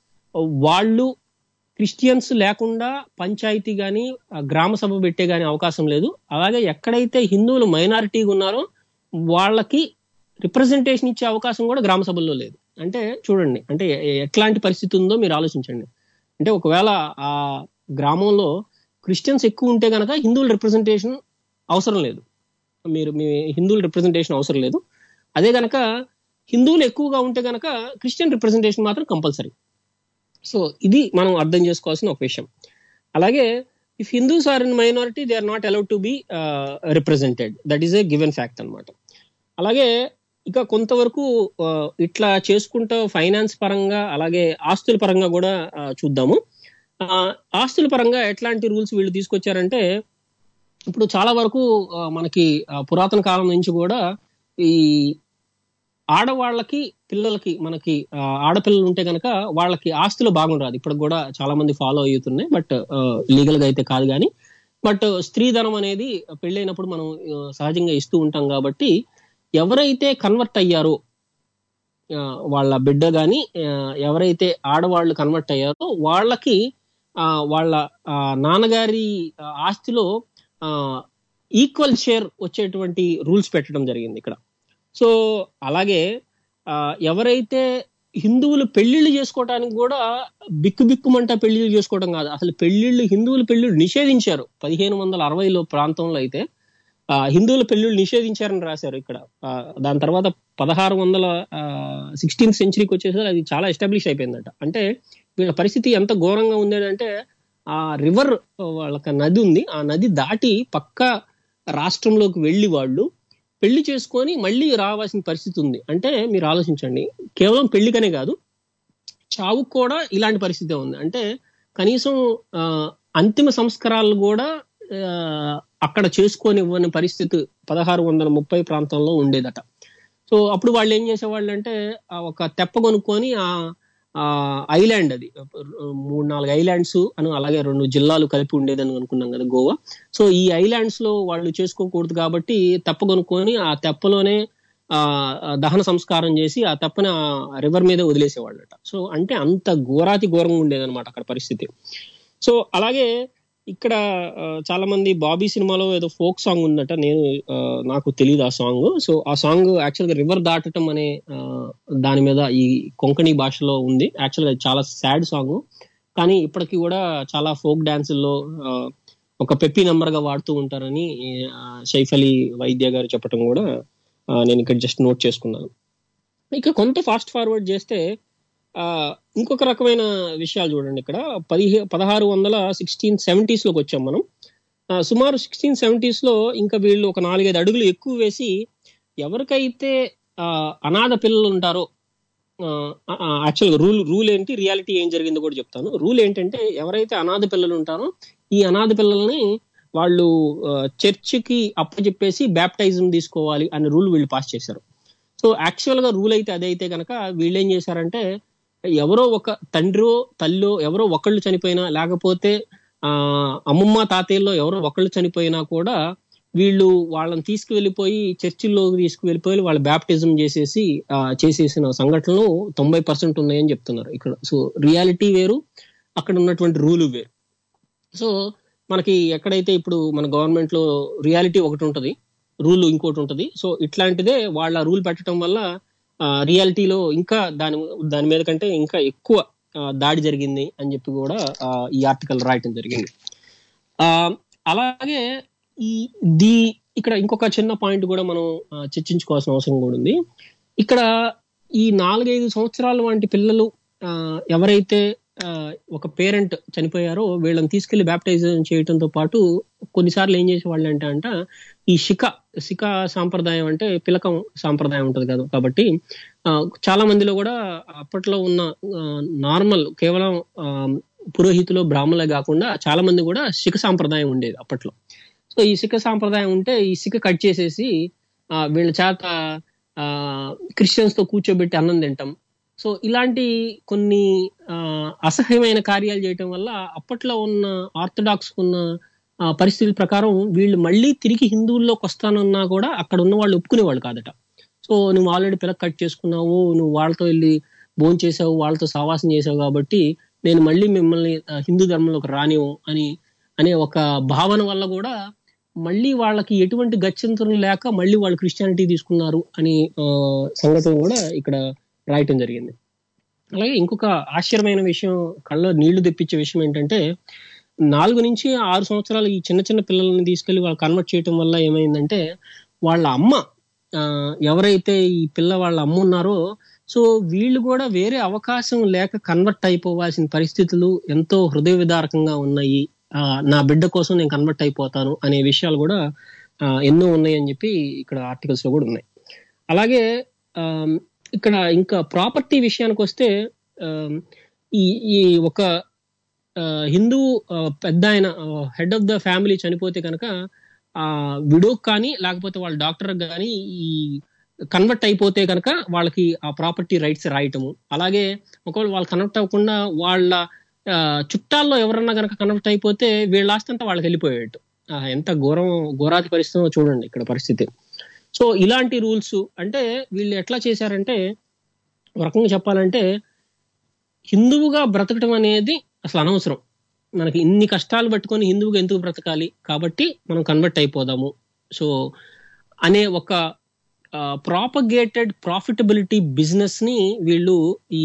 వాళ్ళు క్రిస్టియన్స్ లేకుండా పంచాయతీ కానీ గ్రామ సభ పెట్టే కానీ అవకాశం లేదు అలాగే ఎక్కడైతే హిందువులు మైనారిటీగా ఉన్నారో వాళ్ళకి రిప్రజెంటేషన్ ఇచ్చే అవకాశం కూడా గ్రామ సభల్లో లేదు అంటే చూడండి అంటే ఎ- ఎట్లాంటి పరిస్థితి ఉందో మీరు ఆలోచించండి అంటే ఒకవేళ ఆ గ్రామంలో క్రిస్టియన్స్ ఎక్కువ ఉంటే గనక హిందువుల రిప్రజెంటేషన్ అవసరం లేదు మీరు మీ హిందువుల రిప్రజెంటేషన్ అవసరం లేదు అదే గనక హిందువులు ఎక్కువగా ఉంటే గనక క్రిస్టియన్ రిప్రజెంటేషన్ మాత్రం కంపల్సరీ సో ఇది మనం అర్థం చేసుకోవాల్సిన ఒక విషయం అలాగే if Hindus are in minority they are not allowed to be represented that is a given fact అన్నమాట అలాగే ఇక కొంతవరకు ఆ, ఇట్లా చేసుకుంటూ ఫైనాన్స్ పరంగా అలాగే ఆస్తుల పరంగా కూడా ఆ, చూద్దాము ఆ, ఆస్తుల పరంగా ఎట్లాంటి రూల్స్ వీళ్ళు తీసుకొచ్చారంటే ఇప్పుడు చాలా వరకు ఆ, మనకి ఆ, పురాతన కాలం నుంచి కూడా ఈ ఆడవాళ్ళకి పిల్లలకి మనకి ఆ, ఆడపిల్లలు ఉంటే గనక వాళ్ళకి ఆస్తులు బాగుండదు ఇప్పుడు కూడా చాలా మంది ఫాలో అవుతున్నాయి బట్ లీగల్ గా అయితే కాదు కానీ బట్ స్త్రీధనం అనేది పెళ్ళైనప్పుడు మనం ఆ, సహజంగా ఇస్తూ ఉంటాం కాబట్టి ఎవరైతే కన్వర్ట్ అయ్యారో ఆ, వాళ్ళ బిడ్డ గాని ఆ, ఎవరైతే ఆడవాళ్ళు కన్వర్ట్ అయ్యారో వాళ్ళకి ఆ, వాళ్ళ ఆ, నాన్నగారి ఆ, ఆస్తిలో ఈక్వల్ షేర్ వచ్చేటువంటి రూల్స్ పెట్టడం జరిగింది ఇక్కడ సో అలాగే ఆ, ఎవరైతే హిందువులు పెళ్లిళ్ళు చేసుకోవడానికి కూడా బిక్కు బిక్కుమంట పెళ్లిళ్ళు చేసుకోవడం కాదు అసలు పెళ్లిళ్ళు హిందువుల పెళ్లిళ్ళు నిషేధించారు పదిహేను వందల అరవైలో ప్రాంతంలో అయితే ఆ, హిందువుల పెళ్లిళ్ళు నిషేధించారని రాశారు ఇక్కడ ఆ, దాని తర్వాత పదహారు వందల సిక్స్టీన్త్ సెంచరీకి వచ్చేసరికి అది చాలా ఎస్టాబ్లిష్ అయిపోయిందట అంటే వీళ్ళ పరిస్థితి ఎంత ఘోరంగా ఉండేదంటే ఆ రివర్ వాళ్ళకి నది ఉంది ఆ నది దాటి పక్క రాష్ట్రంలోకి వెళ్ళి వాళ్ళు పెళ్లి చేసుకొని మళ్ళీ రావాల్సిన పరిస్థితి ఉంది అంటే మీరు ఆలోచించండి కేవలం పెళ్లికనే కాదు చావుకు కూడా ఇలాంటి పరిస్థితే ఉంది అంటే కనీసం ఆ, అంతిమ సంస్కారాలు కూడా ఆ, అక్కడ చేసుకొని ఇవ్వని పరిస్థితి పదహారు వందల ముప్పై ప్రాంతంలో ఉండేదట సో అప్పుడు వాళ్ళు ఏం చేసేవాళ్ళు అంటే ఆ ఒక తెప్ప కొనుక్కొని ఆ ఆ ఐలాండ్ అది మూడు నాలుగు ఐలాండ్స్ అని అలాగే రెండు జిల్లాలు కలిపి ఉండేదని అనుకున్నాం కదా గోవా సో ఈ ఐలాండ్స్ లో వాళ్ళు చేసుకోకూడదు కాబట్టి తెప్ప కొనుక్కొని ఆ తెప్పలోనే ఆ ఆ దహన సంస్కారం చేసి ఆ తెప్పని ఆ రివర్ మీద వదిలేసేవాళ్ళట సో అంటే అంత ఘోరాతి ఘోరంగా ఉండేదన్నమాట అక్కడ పరిస్థితి సో అలాగే ఇక్కడ ఆ, చాలా మంది బాబీ సినిమాలో ఏదో ఫోక్ సాంగ్ ఉందట నేను ఆ, నాకు తెలియదు ఆ సాంగ్ సో ఆ సాంగ్ యాక్చువల్ గా రివర్ దాటటం అనే ఆ, దాని మీద ఈ కొంకణి భాషలో ఉంది యాక్చువల్ గా చాలా సాడ్ సాంగ్ కానీ ఇప్పటికి కూడా చాలా ఫోక్ డాన్సుల్లో ఒక పెప్పి నంబర్ గా వాడుతూ ఉంటారని ఆ, షైఫ్ అలీ వైద్య గారు చెప్పడం కూడా ఆ, నేను ఇక్కడ జస్ట్ నోట్ చేసుకున్నాను ఇక కొంత ఫాస్ట్ ఫార్వర్డ్ చేస్తే ఆ ఇంకొక రకమైన విషయాలు చూడండి ఇక్కడ పదిహే పదహారు వందల సిక్స్టీన్ సెవెంటీస్ లోకి వచ్చాం మనం ఆ, సుమారు సిక్స్టీన్ సెవెంటీస్ లో ఇంకా వీళ్ళు ఒక నాలుగైదు అడుగులు ఎక్కువ వేసి ఎవరికైతే ఆ, అనాథ పిల్లలు ఉంటారో యాక్చువల్గా రూల్ రూల్ ఏంటి రియాలిటీ ఏం జరిగిందో కూడా చెప్తాను రూల్ ఏంటంటే ఎవరైతే అనాథ పిల్లలు ఉంటారో ఈ అనాథ పిల్లల్ని వాళ్ళు ఆ, చర్చికి అప్పచెప్పేసి బ్యాప్టైజం తీసుకోవాలి అనే రూల్ వీళ్ళు పాస్ చేశారు సో యాక్చువల్ గా రూల్ అయితే అదైతే కనుక వీళ్ళు ఏం చేశారంటే ఎవరో ఒక తండ్రో తల్లో ఎవరో ఒకళ్ళు చనిపోయినా లేకపోతే ఆ అమ్మమ్మ తాతయ్యలో ఎవరో ఒకళ్ళు చనిపోయినా కూడా వీళ్ళు వాళ్ళని తీసుకువెళ్ళిపోయి చర్చిల్లో తీసుకువెళ్ళిపోయి వాళ్ళ బ్యాప్టిజం చేసేసి ఆ, చేసేసిన సంఘటనలు తొంభై పర్సెంట్ ఉన్నాయని చెప్తున్నారు ఇక్కడ సో రియాలిటీ వేరు అక్కడ ఉన్నటువంటి రూలు వేరు సో మనకి ఎక్కడైతే ఇప్పుడు మన గవర్నమెంట్ లో రియాలిటీ ఒకటి ఉంటది రూల్ ఇంకోటి ఉంటది సో ఇట్లాంటిదే వాళ్ళ రూల్ పెట్టడం వల్ల రియాలిటీలో ఇంకా దాని దాని మీద కంటే ఇంకా ఎక్కువ ఆ, దాడి జరిగింది అని చెప్పి కూడా ఆ, ఈ ఆర్టికల్ రాయటం జరిగింది ఆ, అలాగే ఈ ది ఇక్కడ ఇంకొక చిన్న పాయింట్ కూడా మనం ఆ, చర్చించుకోవాల్సిన అవసరం కూడా ఉంది ఇక్కడ ఈ నాలుగైదు సంవత్సరాల వంటి పిల్లలు ఆ, ఎవరైతే ఆ, ఒక పేరెంట్ చనిపోయారో వీళ్ళని తీసుకెళ్లి బ్యాప్టైజేషన్ చేయడంతో పాటు కొన్నిసార్లు ఏం చేసేవాళ్ళు అంటే అంట ఈ శిఖ శిఖ సాంప్రదాయం అంటే పిలకం సాంప్రదాయం ఉంటది కదా కాబట్టి ఆ, చాలా మందిలో కూడా అప్పట్లో ఉన్న నార్మల్ కేవలం ఆ, పురోహితులు బ్రాహ్మణులే కాకుండా చాలా మంది కూడా శిఖ సాంప్రదాయం ఉండేది అప్పట్లో సో ఈ శిఖ సాంప్రదాయం ఉంటే ఈ శిఖ కట్ చేసేసి ఆ, వీళ్ళ చేత ఆ, క్రిస్టియన్స్ తో కూర్చోబెట్టి అన్నం తింటాం సో ఇలాంటి కొన్ని ఆ, అసహ్యమైన కార్యాలు చేయటం వల్ల అప్పట్లో ఉన్న ఆర్థడాక్స్ ఉన్న ఆ, పరిస్థితుల ప్రకారం వీళ్ళు మళ్ళీ తిరిగి హిందువుల్లోకి వస్తానన్నా కూడా అక్కడ ఉన్న వాళ్ళు ఒప్పుకునేవాళ్ళు కాదట సో నువ్వు ఆల్రెడీ పిల్లకి కట్ చేసుకున్నావు నువ్వు వాళ్ళతో వెళ్ళి భోజనం చేసావు వాళ్ళతో సావాసం చేసావు కాబట్టి నేను మళ్ళీ మిమ్మల్ని ఆ, హిందూ ధర్మంలోకి రానివ్వు అని అనే ఒక భావన వల్ల కూడా మళ్ళీ వాళ్ళకి ఎటువంటి గత్యంతరం లేక మళ్ళీ వాళ్ళు క్రిస్టియానిటీ తీసుకున్నారు అని ఆ, సంగతి కూడా ఇక్కడ రాయటం జరిగింది అలాగే ఇంకొక ఆశ్చర్యమైన విషయం కళ్ళ నీళ్లు తెప్పించే విషయం ఏంటంటే నాలుగు నుంచి ఆరు సంవత్సరాలు ఈ చిన్న చిన్న పిల్లల్ని తీసుకెళ్లి వాళ్ళు కన్వర్ట్ చేయటం వల్ల ఏమైందంటే వాళ్ళ అమ్మ ఆ, ఎవరైతే ఈ పిల్ల వాళ్ళ అమ్మ ఉన్నారో సో వీళ్ళు కూడా వేరే అవకాశం లేక కన్వర్ట్ అయిపోవాల్సిన పరిస్థితులు ఎంతో హృదయ విదారకంగా ఉన్నాయి ఆ, నా బిడ్డ కోసం నేను కన్వర్ట్ అయిపోతాను అనే విషయాలు కూడా ఆ, ఎన్నో ఉన్నాయి అని చెప్పి ఇక్కడ ఆర్టికల్స్ లో కూడా ఉన్నాయి అలాగే ఆమ్, ఇక్కడ ఇంకా ప్రాపర్టీ విషయానికి వస్తే ఆమ్, ఈ ఈ ఒక ఆ, హిందూ ఆ, పెద్ద ఆయన హెడ్ ఆఫ్ ద ఫ్యామిలీ చనిపోతే కనుక ఆ విడో కానీ లేకపోతే వాళ్ళ డాక్టర్ కానీ ఈ కన్వర్ట్ అయిపోతే కనుక వాళ్ళకి ఆ ప్రాపర్టీ రైట్స్ రాయటము అలాగే ఒకవేళ వాళ్ళు కన్వర్ట్ అవ్వకుండా వాళ్ళ ఆ, చుట్టాల్లో ఎవరన్నా కనుక కన్వర్ట్ అయిపోతే వీళ్ళ ఆస్తి అంతా వాళ్ళకి వెళ్ళిపోయేట్టు ఆ, ఎంత ఘోరం ఘోరాతి పరిస్థితి చూడండి ఇక్కడ పరిస్థితి సో ఇలాంటి రూల్స్ అంటే వీళ్ళు ఎట్లా చేశారంటే ఒక రకంగా చెప్పాలంటే హిందువుగా బ్రతకడం అనేది అసలు అనవసరం మనకి ఇన్ని కష్టాలు పట్టుకొని హిందువుగా ఎందుకు బ్రతకాలి కాబట్టి మనం కన్వర్ట్ అయిపోదాము సో అనే ఒక ప్రాపగేటెడ్ ప్రాఫిటబిలిటీ బిజినెస్ ని వీళ్ళు ఈ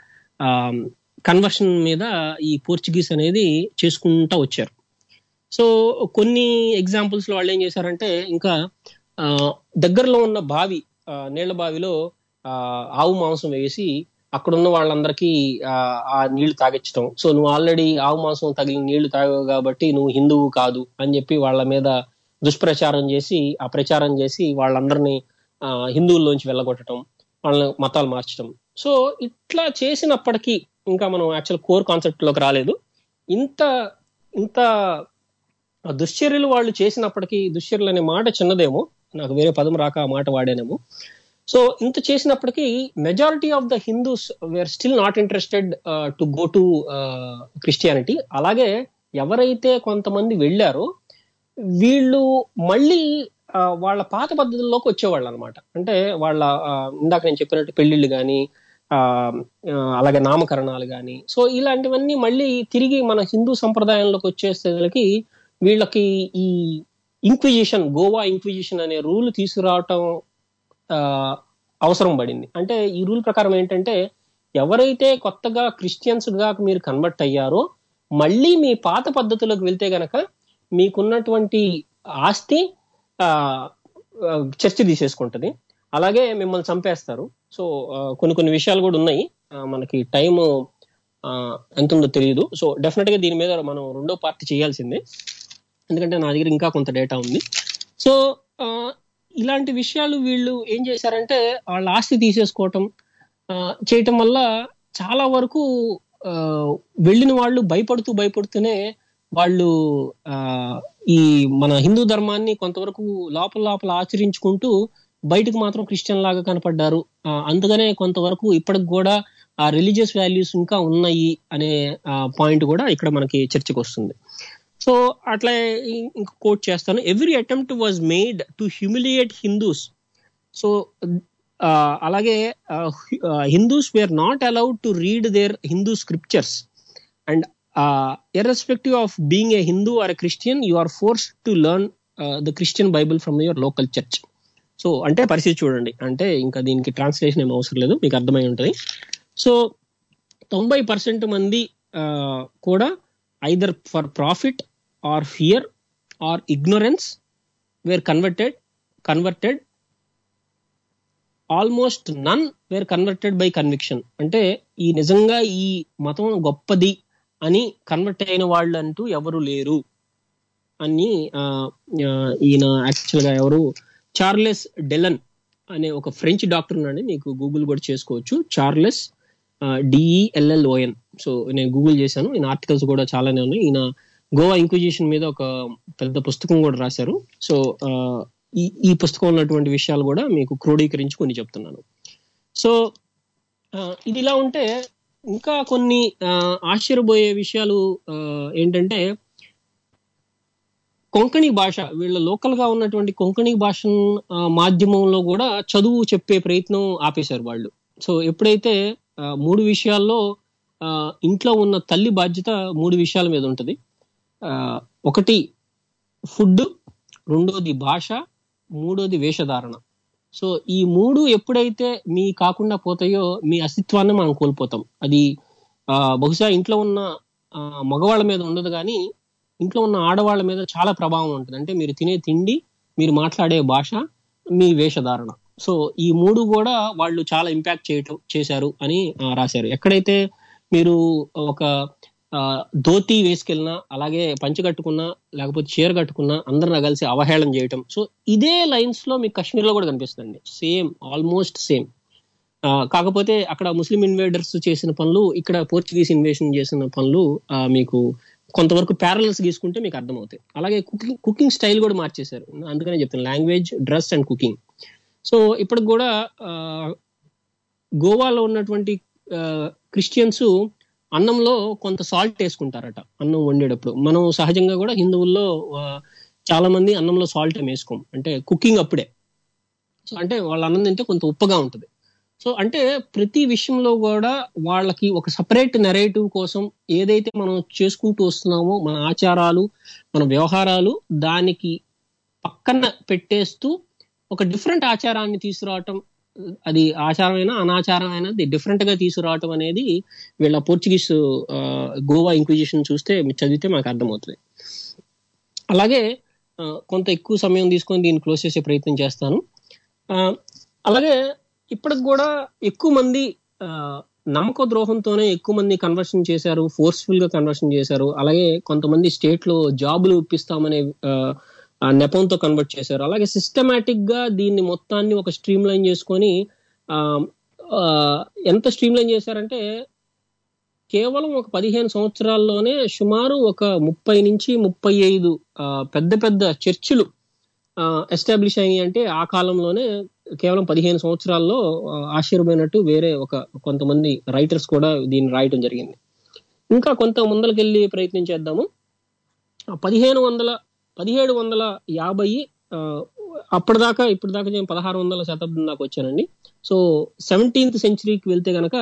కన్వర్షన్ మీద ఈ పోర్చుగీస్ అనేది చేసుకుంటా వచ్చారు సో కొన్ని ఎగ్జాంపుల్స్ లో వాళ్ళు ఏం చేశారంటే ఇంకా ఆ, దగ్గరలో ఉన్న బావి ఆ, నీళ్ల బావిలో ఆ, ఆవు మాంసం వేసి అక్కడ ఉన్న వాళ్ళందరికీ ఆ, ఆ నీళ్లు తాగించడం సో నువ్వు ఆల్రెడీ ఆవు మాంసం తగిలిన నీళ్లు తాగావు కాబట్టి నువ్వు హిందువు కాదు అని చెప్పి వాళ్ళ మీద దుష్ప్రచారం చేసి ఆ ప్రచారం చేసి వాళ్ళందరినీ ఆ, హిందువుల్లోంచి వెళ్ళగొట్టడం వాళ్ళని మతాలు మార్చడం సో ఇట్లా చేసినప్పటికీ ఇంకా మనం యాక్చువల్ కోర్ కాన్సెప్ట్ లోకి రాలేదు ఇంత ఇంత దుశ్చర్యలు వాళ్ళు చేసినప్పటికీ దుశ్చర్యలు అనే మాట చిన్నదేమో నాకు వేరే పదం రాక ఆ మాట వాడానేమో సో ఇంత చేసినప్పటికీ majority of the Hindus were still not interested to go to Christianity అలాగే ఎవరైతే కొంతమంది వెళ్ళారో వీళ్ళు మళ్ళీ ఆ, వాళ్ళ పాత పద్ధతుల్లోకి వచ్చేవాళ్ళు అనమాట అంటే వాళ్ళ ఆ, ఇందాక నేను చెప్పినట్టు పెళ్లిళ్ళు కానీ అలాగే నామకరణాలు కానీ సో ఇలాంటివన్నీ మళ్ళీ తిరిగి మన హిందూ సంప్రదాయంలోకి వచ్చేసరికి వీళ్ళకి ఈ ఇంక్విజిషన్ గోవా ఇంక్విజిషన్ అనే రూల్ తీసుకురావటం ఆ, అవసరం పడింది అంటే ఈ రూల్ ప్రకారం ఏంటంటే ఎవరైతే కొత్తగా క్రిస్టియన్స్ గా మీరు కన్వర్ట్ అయ్యారో మళ్ళీ మీ పాత పద్ధతిలోకి వెళ్తే గనక మీకున్నటువంటి ఆస్తి ఆ, ఆ, చర్చ తీసేసుకుంటది అలాగే మిమ్మల్ని చంపేస్తారు సో ఆ, కొన్ని కొన్ని విషయాలు కూడా ఉన్నాయి ఆ, మనకి టైం ఎంత ఉందో తెలియదు సో డెఫినెట్ గా దీని మీద మనం రెండో పార్టీ చేయాల్సిందే ఎందుకంటే నా దగ్గర ఇంకా కొంత డేటా ఉంది సో ఆ, ఇలాంటి విషయాలు వీళ్ళు ఏం చేశారంటే వాళ్ళ ఆస్తి తీసేసుకోవటం ఆ, చేయటం వల్ల చాలా వరకు ఆ, వెళ్ళిన వాళ్ళు భయపడుతూ భయపడుతూనే వాళ్ళు ఆ, ఈ మన హిందూ ధర్మాన్ని కొంతవరకు లోపల లోపల ఆచరించుకుంటూ బయటకు మాత్రం క్రిస్టియన్ లాగా కనపడ్డారు ఆ, అందుకనే కొంతవరకు ఇప్పటికి కూడా ఆ రిలీజియస్ వాల్యూస్ ఇంకా ఉన్నాయి అనే పాయింట్ కూడా ఇక్కడ మనకి చర్చకు వస్తుంది సో అట్లా ఇం- ఇంకో కోట్ చేస్తాను every attempt was made to humiliate Hindus so అలాగే Hindus were not allowed to read their Hindu scriptures and irrespective of being a Hindu or a Christian, you are forced to learn uh, the Christian Bible from your local church. So అంటే పరిస్థితి చూడండి అంటే ఇంకా దీనికి translation ఏం అవసరం లేదు మీకు అర్థమై ఉంటుంది సో తొంభై పర్సెంట్ మంది ఆ, కూడా either for profit or fear or ignorance were converted converted almost none were converted by conviction అంటే ఈ నిజంగా ఈ మతం గొప్పది అని కన్వర్ట్ అయిన వాళ్ళు అంటూ ఎవరు లేరు అని ఆ, ఆ, ఈయన యాక్చువల్గా ఎవరు చార్లెస్ డెలన్ అనే ఒక ఫ్రెంచ్ డాక్టర్ ఉన్నాడు మీకు గూగుల్ కూడా చేసుకోవచ్చు చార్లెస్ డిఈఎల్ఎల్ఓఎన్ సో నేను గూగుల్ చేశాను ఈయన ఆర్టికల్స్ కూడా చాలానే ఉన్నాయి ఈయన గోవా ఇంక్విజిషన్ మీద ఒక పెద్ద పుస్తకం కూడా రాశారు సో ఆ, ఈ ఈ పుస్తకం ఉన్నటువంటి విషయాలు కూడా మీకు క్రోడీకరించి కొన్ని చెప్తున్నాను సో ఆ, ఇది ఇలా ఉంటే ఇంకా కొన్ని ఆ, ఆశ్చర్యపోయే విషయాలు ఆ, ఏంటంటే కొంకణి భాష వీళ్ళ లోకల్ గా ఉన్నటువంటి కొంకణి భాష మాధ్యమంలో కూడా చదువు చెప్పే ప్రయత్నం ఆపేశారు వాళ్ళు సో ఎప్పుడైతే ఆ, మూడు విషయాల్లో ఆ, ఇంట్లో ఉన్న తల్లి బాధ్యత మూడు విషయాల మీద ఉంటది ఆ, ఒకటి ఫుడ్ రెండోది భాష మూడోది వేషధారణ సో ఈ మూడు ఎప్పుడైతే మీ కాకుండా పోతాయో మీ అస్తిత్వాన్ని మనం కోల్పోతాం అది ఆ, బహుశా ఇంట్లో ఉన్న ఆ, మగవాళ్ళ మీద ఉండదు కానీ ఇంట్లో ఉన్న ఆడవాళ్ళ మీద చాలా ప్రభావం ఉంటుంది అంటే మీరు తినే తిండి మీరు మాట్లాడే భాష మీ వేషధారణ సో ఈ మూడు కూడా వాళ్ళు చాలా ఇంపాక్ట్ చేయటం చేశారు అని ఆ, రాశారు ఎక్కడైతే మీరు ఒక ఆ, ధోతి వేసుకెళ్ళినా అలాగే పంచ కట్టుకున్నా లేకపోతే చీర కట్టుకున్నా అందరిని కలిసి అవహేళన చేయటం సో ఇదే లైన్స్ లో మీకు కాశ్మీర్ లో కూడా కనిపిస్తుంది సేమ్ ఆల్మోస్ట్ సేమ్ కాకపోతే అక్కడ ముస్లిం ఇన్వేడర్స్ చేసిన పనులు ఇక్కడ పోర్చుగీస్ ఇన్వేషన్ చేసిన పనులు ఆ, మీకు కొంతవరకు ప్యారల్స్ గీసుకుంటే మీకు అర్థమవుతాయి అలాగే కుకింగ్ కుకింగ్ స్టైల్ కూడా మార్చేశారు అందుకనే చెప్తాను language dress and cooking so ఇప్పటికి కూడా ఆ, గోవాలో ఉన్నటువంటి క్రిస్టియన్స్ అన్నంలో కొంత సాల్ట్ వేసుకుంటారట అన్నం వండేటప్పుడు మనం సహజంగా కూడా హిందువుల్లో ఆ, చాలా మంది అన్నంలో సాల్ట్ ఏం వేసుకోం అంటే కుకింగ్ అప్పుడే సో అంటే వాళ్ళ అన్నం తింటే కొంత ఉప్పగా ఉంటుంది సో అంటే ప్రతి విషయంలో కూడా వాళ్ళకి ఒక సపరేట్ నెరేటివ్ కోసం ఏదైతే మనం చేసుకుంటూ వస్తున్నామో మన ఆచారాలు మన వ్యవహారాలు దానికి పక్కన పెట్టేస్తూ ఒక డిఫరెంట్ ఆచారాన్ని తీసుకురావటం అది ఆచారమైన అనాచారమైన డిఫరెంట్ గా తీసుకురావటం అనేది వీళ్ళ పోర్చుగీస్ ఆ, గోవా ఇంక్విజిషన్ చూస్తే మీరు చదివితే మాకు అర్థమవుతుంది అలాగే ఆ, కొంత ఎక్కువ సమయం తీసుకొని దీన్ని క్లోజ్ చేసే ప్రయత్నం చేస్తాను ఆ, అలాగే ఇప్పటికి కూడా ఎక్కువ మంది ఆ, నమ్మక ద్రోహంతోనే ఎక్కువ మంది కన్వర్షన్ చేశారు ఫోర్స్ఫుల్ గా కన్వర్షన్ చేశారు అలాగే కొంతమంది స్టేట్ లో జాబులు ఇప్పిస్తామనే ఆ, ఆ నెపంతో కన్వర్ట్ చేశారు అలాగే సిస్టమేటిక్ గా దీన్ని మొత్తాన్ని ఒక స్ట్రీమ్ లైన్ చేసుకొని ఆ, ఆ, ఎంత స్ట్రీమ్ లైన్ చేశారంటే కేవలం ఒక పదిహేను సంవత్సరాల్లోనే సుమారు ఒక ముప్పై నుంచి ముప్పై ఐదు ఆ, పెద్ద పెద్ద చర్చిలు ఎస్టాబ్లిష్ అయినాయి అంటే ఆ కాలంలోనే కేవలం పదిహేను సంవత్సరాల్లో ఆ, ఆశ్చర్యమైనట్టు వేరే ఒక కొంతమంది రైటర్స్ కూడా దీన్ని రాయటం జరిగింది ఇంకా కొంత ముందలకెళ్ళి ప్రయత్నం చేద్దాము పదిహేను వందల పదిహేడు వందల యాభై ఆ, అప్పటిదాకా ఇప్పటిదాకా నేను పదహారు వందల శతాబ్దం దాకా వచ్చానండి సో సెవెంటీన్త్ సెంచరీకి వెళ్తే గనక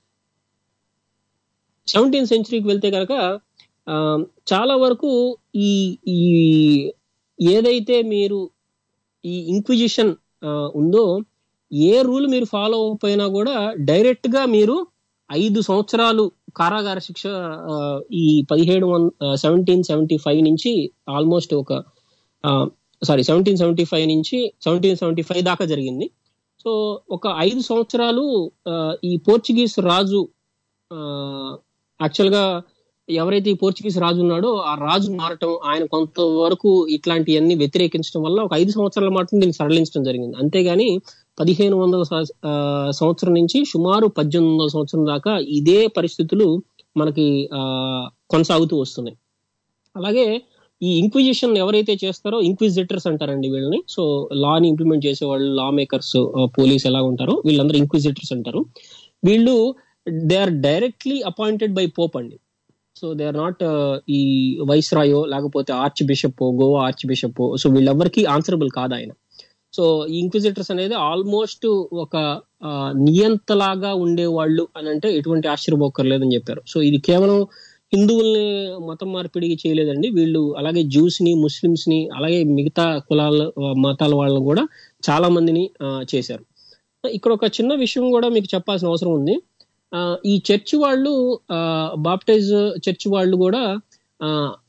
సెవెంటీన్త్ సెంచరీకి వెళ్తే కనుక ఆ, చాలా వరకు ఈ ఈ ఏదైతే మీరు ఈ ఇంక్విజిషన్ ఉందో ఏ రూల్ మీరు ఫాలో అవ్వకపోయినా కూడా డైరెక్ట్ గా మీరు ఐదు సంవత్సరాలు కారాగార శిక్ష ఆ, ఈ పదిహేడు వన్ సెవెంటీన్ సెవెంటీ ఫైవ్ నుంచి ఆల్మోస్ట్ ఒక సారీ సెవెంటీన్ సెవెంటీ ఫైవ్ నుంచి సెవెంటీన్ సెవెంటీ ఫైవ్ దాకా జరిగింది సో ఒక ఐదు సంవత్సరాలు ఆ, ఈ పోర్చుగీస్ రాజు యాక్చువల్ గా ఎవరైతే ఈ పోర్చుగీస్ రాజు ఉన్నాడో ఆ రాజు మారటం ఆయన కొంతవరకు ఇట్లాంటివన్నీ వ్యతిరేకించడం వల్ల ఒక ఐదు సంవత్సరాల మాత్రం దీన్ని సడలించడం జరిగింది అంతేగాని పదిహేను వందల స- ఆ, సంవత్సరం నుంచి సుమారు పద్దెనిమిది వందల సంవత్సరం దాకా ఇదే పరిస్థితులు మనకి ఆ, కొనసాగుతూ వస్తున్నాయి అలాగే ఈ ఇంక్విజిషన్ ఎవరైతే చేస్తారో ఇంక్విజిటర్స్ అంటారండి వీళ్ళని సో లాని ఇంప్లిమెంట్ చేసే వాళ్ళు లా మేకర్స్ పోలీస్ ఎలా ఉంటారో వీళ్ళందరూ ఇంక్విజిటర్స్ అంటారు వీళ్ళు they are directly appointed by Pope అండి సో దే ఆర్ నాట్ ఈ వైస్ రాయో లేకపోతే archbishop Goa archbishop so వీళ్ళెవ్వరికి ఆన్సరబుల్ కాదు ఆయన సో ఈ ఇంక్విజిటర్స్ అనేది ఆల్మోస్ట్ ఒక ఆ, నియంతలాగా ఉండేవాళ్ళు అని అంటే ఎటువంటి ఆశ్చర్యపోక్కర్లేదని చెప్పారు సో ఇది కేవలం హిందువుల్ని మతం మార్పిడికి చేయలేదండి వీళ్ళు అలాగే జూస్ ని ముస్లిమ్స్ ని అలాగే మిగతా కులాల ఆ, మతాల వాళ్ళని కూడా చాలా మందిని ఆ, చేశారు ఇక్కడ ఒక చిన్న విషయం కూడా మీకు చెప్పాల్సిన అవసరం ఉంది ఆ, ఈ చర్చ్ వాళ్ళు బాప్టైజ్ చర్చ్ వాళ్ళు కూడా ఆ,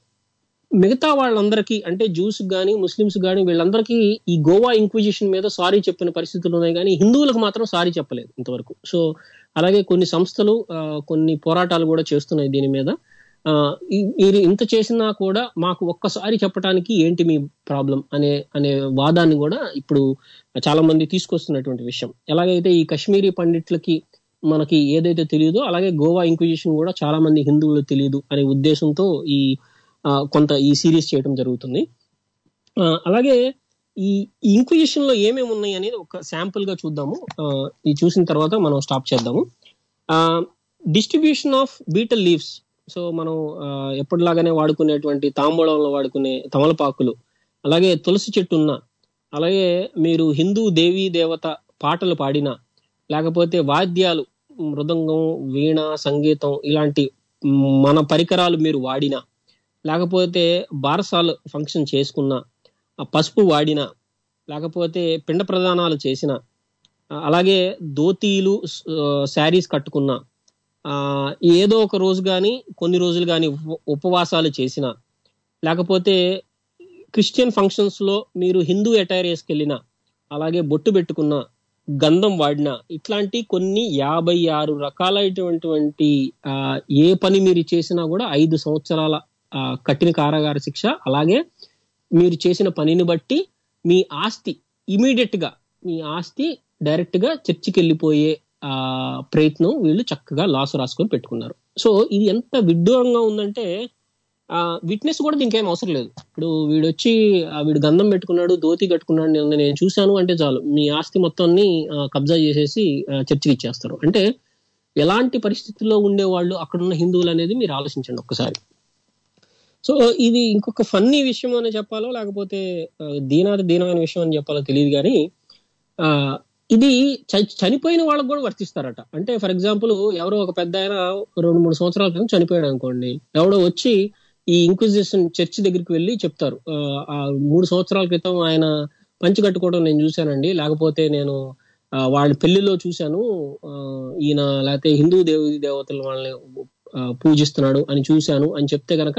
మిగతా వాళ్ళందరికీ అంటే జూస్ కానీ ముస్లిమ్స్ కానీ వీళ్ళందరికీ ఈ గోవా ఇంక్విజిషన్ మీద సారీ చెప్పిన పరిస్థితులు ఉన్నాయి కానీ హిందువులకు మాత్రం సారీ చెప్పలేదు ఇంతవరకు సో అలాగే కొన్ని సంస్థలు ఆ, కొన్ని పోరాటాలు కూడా చేస్తున్నాయి దీని మీద ఆ, ఈ- మీరు ఇంత చేసినా కూడా మాకు ఒక్కసారి చెప్పడానికి ఏంటి మీ ప్రాబ్లం అనే అనే వాదాన్ని కూడా ఇప్పుడు చాలా మంది తీసుకొస్తున్నటువంటి విషయం ఎలాగైతే ఈ కశ్మీరీ పండిట్లకి మనకి ఏదైతే తెలియదో అలాగే గోవా ఇంక్విజిషన్ కూడా చాలా మంది హిందువులు తెలియదు అనే ఉద్దేశంతో ఈ ఆ, కొంత ఈ సిరీస్ చేయడం జరుగుతుంది ఆ, అలాగే ఈ ఇంక్విజిషన్ లో ఏమేమి ఉన్నాయి అనేది ఒక శాంపుల్ గా చూద్దాము ఆ, ఇది చూసిన తర్వాత మనం స్టాప్ చేద్దాము distribution of betel leaves so మనం ఆ, ఎప్పటిలాగానే వాడుకునేటువంటి తాంబూలంలో వాడుకునే తమలపాకులు అలాగే తులసి చెట్టు ఉన్న అలాగే మీరు హిందూ దేవీ దేవత పాటలు పాడిన లేకపోతే వాద్యాలు మృదంగం వీణ సంగీతం ఇలాంటి మ్, మన పరికరాలు మీరు వాడినా లేకపోతే బారసాలు ఫంక్షన్ చేసుకున్నా ఆ పసుపు వాడినా లేకపోతే పిండ ప్రదానాలు చేసిన అలాగే ధోతీలు శారీస్ కట్టుకున్నా ఆ, ఏదో ఒక రోజు కానీ కొన్ని రోజులు కానీ ఉపవాసాలు చేసిన లేకపోతే క్రిస్టియన్ ఫంక్షన్స్ లో మీరు హిందూ అటైర్ వేసుకెళ్ళిన అలాగే బొట్టు పెట్టుకున్న గంధం వాడిన ఇట్లాంటి కొన్ని యాభై ఆరు రకాలైనటువంటి ఆ, ఏ పని మీరు చేసినా కూడా ఐదు సంవత్సరాల ఆ, కఠిన కారాగార శిక్ష అలాగే మీరు చేసిన పనిని బట్టి మీ ఆస్తి ఇమీడియట్ గా మీ ఆస్తి డైరెక్ట్ గా చర్చికి వెళ్ళిపోయే ఆ ప్రయత్నం వీళ్ళు చక్కగా లాస్ రాసుకొని పెట్టుకున్నారు సో ఇది ఎంత విడ్డూరంగా ఉందంటే ఆ విట్నెస్ కూడా దీనికి ఏం అవసరం లేదు ఇప్పుడు వీడు వచ్చి ఆ వీడు గంధం పెట్టుకున్నాడు ధోతి కట్టుకున్నాడు నేను నేను చూశాను అంటే చాలు మీ ఆస్తి మొత్తాన్ని ఆ, కబ్జా చేసేసి ఆ, చర్చికి ఇచ్చేస్తారు అంటే ఎలాంటి పరిస్థితుల్లో ఉండేవాళ్ళు అక్కడున్న హిందువులు అనేది మీరు ఆలోచించండి ఒక్కసారి సో ఇది ఇంకొక ఫన్నీ విషయం అని చెప్పాలో లేకపోతే ఆ, దీనాది దీనమైన విషయం అని చెప్పాలో తెలియదు కానీ ఆ ఇది చ- చనిపోయిన వాళ్ళకి కూడా వర్తిస్తారట అంటే ఫర్ ఎగ్జాంపుల్ ఎవరో ఒక పెద్ద ఆయన రెండు మూడు సంవత్సరాల క్రితం చనిపోయాడు అనుకోండి ఎవడో వచ్చి ఈ ఇంక్విజిషన్ చర్చ్ దగ్గరికి వెళ్ళి చెప్తారు ఆ, ఆ మూడు సంవత్సరాల క్రితం ఆయన పంచి కట్టుకోవడం నేను చూశానండి లేకపోతే నేను ఆ, వాళ్ళ పెళ్లిలో చూశాను ఆ, ఈయన లేకపోతే హిందూ దేవి దేవతలు వాళ్ళని ఆ, పూజిస్తున్నాడు అని చూశాను అని చెప్తే గనక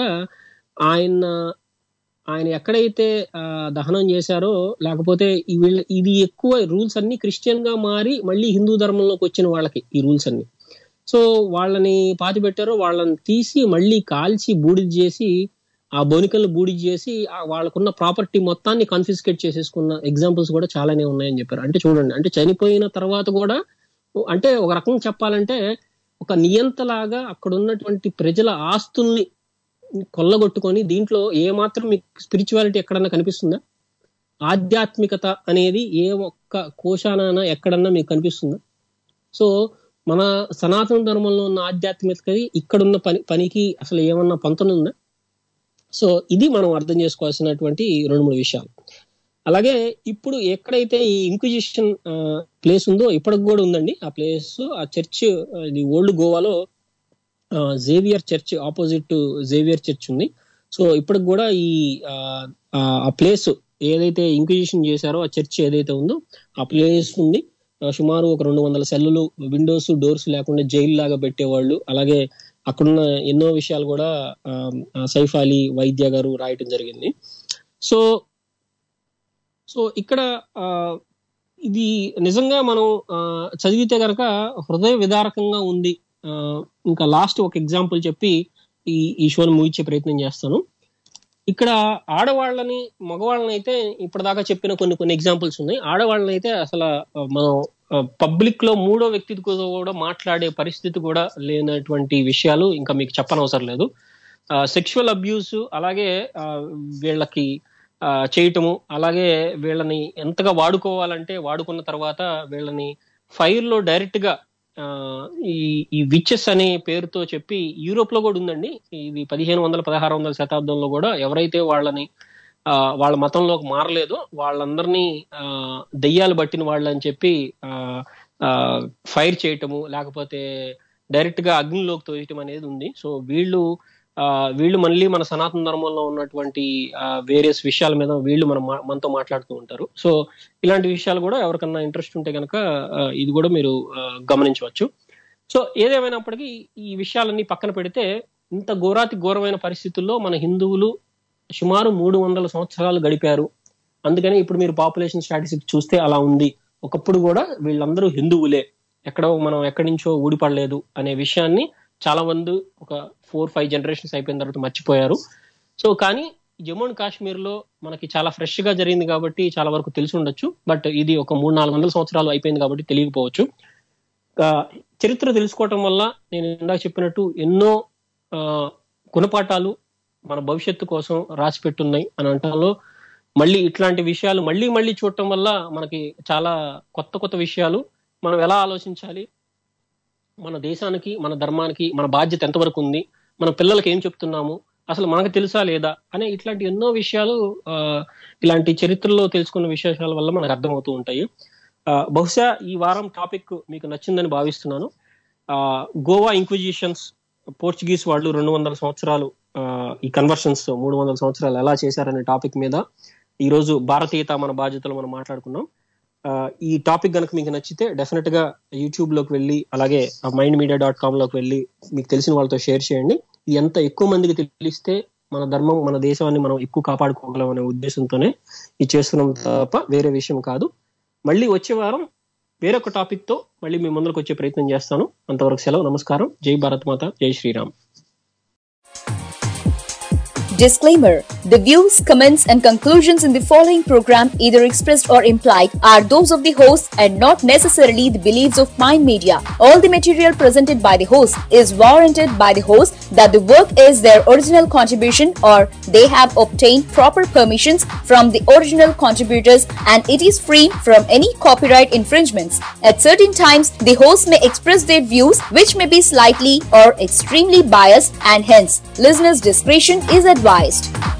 ఆయన ఆయన ఎక్కడైతే ఆ, దహనం చేశారో లేకపోతే ఈ వీళ్ళ- ఇది ఎక్కువ రూల్స్ అన్ని క్రిస్టియన్ గా మారి మళ్ళీ హిందూ ధర్మంలోకి వచ్చిన వాళ్ళకి ఈ రూల్స్ అన్ని సో వాళ్ళని పాతి పెట్టారో వాళ్ళని తీసి మళ్ళీ కాల్చి బూడిద చేసి ఆ బోనికల్ని బూడిద చేసి ఆ వాళ్ళకున్న ప్రాపర్టీ మొత్తాన్ని కన్ఫిస్కేట్ చేసేసుకున్న ఎగ్జాంపుల్స్ కూడా చాలానే ఉన్నాయని చెప్పారు అంటే చూడండి అంటే చనిపోయిన తర్వాత కూడా అంటే ఒక రకంగా చెప్పాలంటే ఒక నియంతలాగా అక్కడ ఉన్నటువంటి ప్రజల ఆస్తుల్ని కొల్లగొట్టుకొని దీంట్లో ఏ మాత్రం మీకు స్పిరిచువాలిటీ ఎక్కడన్నా కనిపిస్తుందా ఆధ్యాత్మికత అనేది ఏ ఒక్క కోశాన ఎక్కడన్నా మీకు కనిపిస్తుందా సో మన సనాతన ధర్మంలో ఉన్న ఆధ్యాత్మికత ఇక్కడున్న పని పనికి అసలు ఏమన్నా పొంతన ఉందా సో ఇది మనం అర్థం చేసుకోవాల్సినటువంటి రెండు మూడు విషయాలు అలాగే ఇప్పుడు ఎక్కడైతే ఈ ఇంక్విజిషన్ ప్లేస్ ఉందో ఇప్పటికి కూడా ఉందండి ఆ ప్లేస్ ఆ చర్చ్ ఇది ఓల్డ్ గోవాలో Xavier church opposite Xavier church ఉంది సో ఇప్పటికి కూడా ఈ ఆ, ఆ ప్లేస్ ఏదైతే ఇంక్విజిషన్ చేశారో ఆ చర్చ్ ఏదైతే ఉందో ఆ ప్లేస్ ఉంది ఆ, సుమారు ఒక రెండు వందల సెల్లులు విండోస్ డోర్స్ లేకుండా జైలు లాగా పెట్టేవాళ్ళు అలాగే అక్కడున్న ఎన్నో విషయాలు కూడా ఆ, ఆ, సైఫ్ అలీ వైద్య గారు రాయటం జరిగింది సో సో ఇక్కడ ఆ, ఇది నిజంగా మనం ఆ, చదివితే గనక హృదయ విదారకంగా ఉంది ఆ, ఇంకా లాస్ట్ ఒక ఎగ్జాంపుల్ చెప్పి ఈ ఈ షోని ముగించే ప్రయత్నం చేస్తాను ఇక్కడ ఆడవాళ్ళని మగవాళ్ళని అయితే ఇప్పటిదాకా చెప్పిన కొన్ని కొన్ని ఎగ్జాంపుల్స్ ఉన్నాయి ఆడవాళ్ళని అయితే అసలు ఆ, మనం పబ్లిక్ లో మూడో వ్యక్తితో కూడా మాట్లాడే పరిస్థితి కూడా లేనటువంటి విషయాలు ఇంకా మీకు చెప్పనవసరం లేదు సెక్షువల్ అబ్యూస్ అలాగే ఆ, వీళ్ళకి ఆ, చేయటము అలాగే వీళ్ళని ఎంతగా వాడుకోవాలంటే వాడుకున్న తర్వాత వీళ్ళని ఫైర్ లో డైరెక్ట్ గా ఆ, ఈ ఈ విచెస్ అనే పేరుతో చెప్పి యూరోప్ లో కూడా ఉందండి ఇది పదిహేను వందల పదహారు వందల శతాబ్దంలో కూడా ఎవరైతే వాళ్ళని ఆ, వాళ్ళ మతంలోకి మారలేదో వాళ్ళందరినీ ఆ, దెయ్యాలు పట్టిన వాళ్ళు అని చెప్పి ఆ, ఆ, ఫైర్ చేయటము లేకపోతే డైరెక్ట్ గా అగ్నిలోకి తోయటం అనేది ఉంది సో వీళ్ళు ఆ, వీళ్ళు మళ్ళీ మన సనాతన ధర్మంలో ఉన్నటువంటి వేరియస్ విషయాల మీద వీళ్ళు మన మా- మనతో మాట్లాడుతూ ఉంటారు సో ఇలాంటి విషయాలు కూడా ఎవరికన్నా ఇంట్రెస్ట్ ఉంటే కనుక ఇది కూడా మీరు ఆ, గమనించవచ్చు సో ఏదేమైనప్పటికీ ఈ విషయాలన్నీ పక్కన పెడితే ఇంత ఘోరాతి ఘోరమైన పరిస్థితుల్లో మన హిందువులు సుమారు మూడు వందల సంవత్సరాలు గడిపారు అందుకని ఇప్పుడు మీరు పాపులేషన్ స్టాటిస్టిక్స్ చూస్తే అలా ఉంది ఒకప్పుడు కూడా వీళ్ళందరూ హిందువులే ఎక్కడో మనం ఎక్కడి నుంచో ఊడిపడలేదు అనే విషయాన్ని చాలా మంది ఒక ఫోర్ ఫైవ్ జనరేషన్స్ అయిపోయిన తర్వాత మర్చిపోయారు సో కానీ జమ్మూ అండ్ కాశ్మీర్ లో మనకి చాలా ఫ్రెష్ గా జరిగింది కాబట్టి చాలా వరకు తెలిసి ఉండొచ్చు బట్ ఇది ఒక మూడు నాలుగు వందల సంవత్సరాలు అయిపోయింది కాబట్టి తెలియకపోవచ్చు ఆ, చరిత్ర తెలుసుకోవటం వల్ల నేను ఇందాక చెప్పినట్టు ఎన్నో ఆ, గుణపాఠాలు మన భవిష్యత్తు కోసం రాసి పెట్టున్నాయి అని అంటంలో మళ్ళీ ఇట్లాంటి విషయాలు మళ్ళీ మళ్ళీ చూడటం వల్ల మనకి చాలా కొత్త కొత్త విషయాలు మనం ఎలా ఆలోచించాలి మన దేశానికి మన ధర్మానికి మన బాధ్యత ఎంతవరకు ఉంది మన పిల్లలకి ఏం చెప్తున్నాము అసలు మనకు తెలుసా లేదా అనే ఇట్లాంటి ఎన్నో విషయాలు ఆ, ఇలాంటి చరిత్రలో తెలుసుకున్న విశేషాల వల్ల మనకు అర్థమవుతూ ఉంటాయి ఆ, బహుశా ఈ వారం టాపిక్ మీకు నచ్చిందని భావిస్తున్నాను ఆ, గోవా ఇంక్విజిషన్స్ పోర్చుగీస్ వాళ్ళు రెండు వందల సంవత్సరాలు ఆ, ఈ కన్వర్షన్స్ మూడు వందల సంవత్సరాలు ఎలా చేశారనే టాపిక్ మీద ఈ రోజు భారతీయత మన బాధ్యతలు మనం మాట్లాడుకున్నాం ఆ, ఈ టాపిక్ కనుక మీకు నచ్చితే డెఫినెట్ గా యూట్యూబ్ లోకి వెళ్ళి అలాగే మైండ్ మీడియా డాట్ కామ్ లోకి వెళ్ళి మీకు తెలిసిన వాళ్ళతో షేర్ చేయండి ఇది ఎంత ఎక్కువ మందికి తెలిస్తే మన ధర్మం మన దేశాన్ని మనం ఎక్కువ కాపాడుకోగలం అనే ఉద్దేశంతోనే ఇది చేస్తున్నాం తప్ప వేరే విషయం కాదు మళ్ళీ వచ్చే వారం వేరొక టాపిక్ తో మళ్ళీ మీ ముందుకు వచ్చే ప్రయత్నం చేస్తాను అంతవరకు సెలవు నమస్కారం జై భారత్ మాత జై Sriram Disclaimer The views, comments, and conclusions in the following program, either expressed or implied, are those of the host and not necessarily the beliefs of Mind Media. All the material presented by the host is warranted by the host that the work is their original contribution or they have obtained proper permissions from the original contributors and it is free from any copyright infringements. At certain times, the host may express their views which may be slightly or extremely biased and hence listeners' discretion is advised.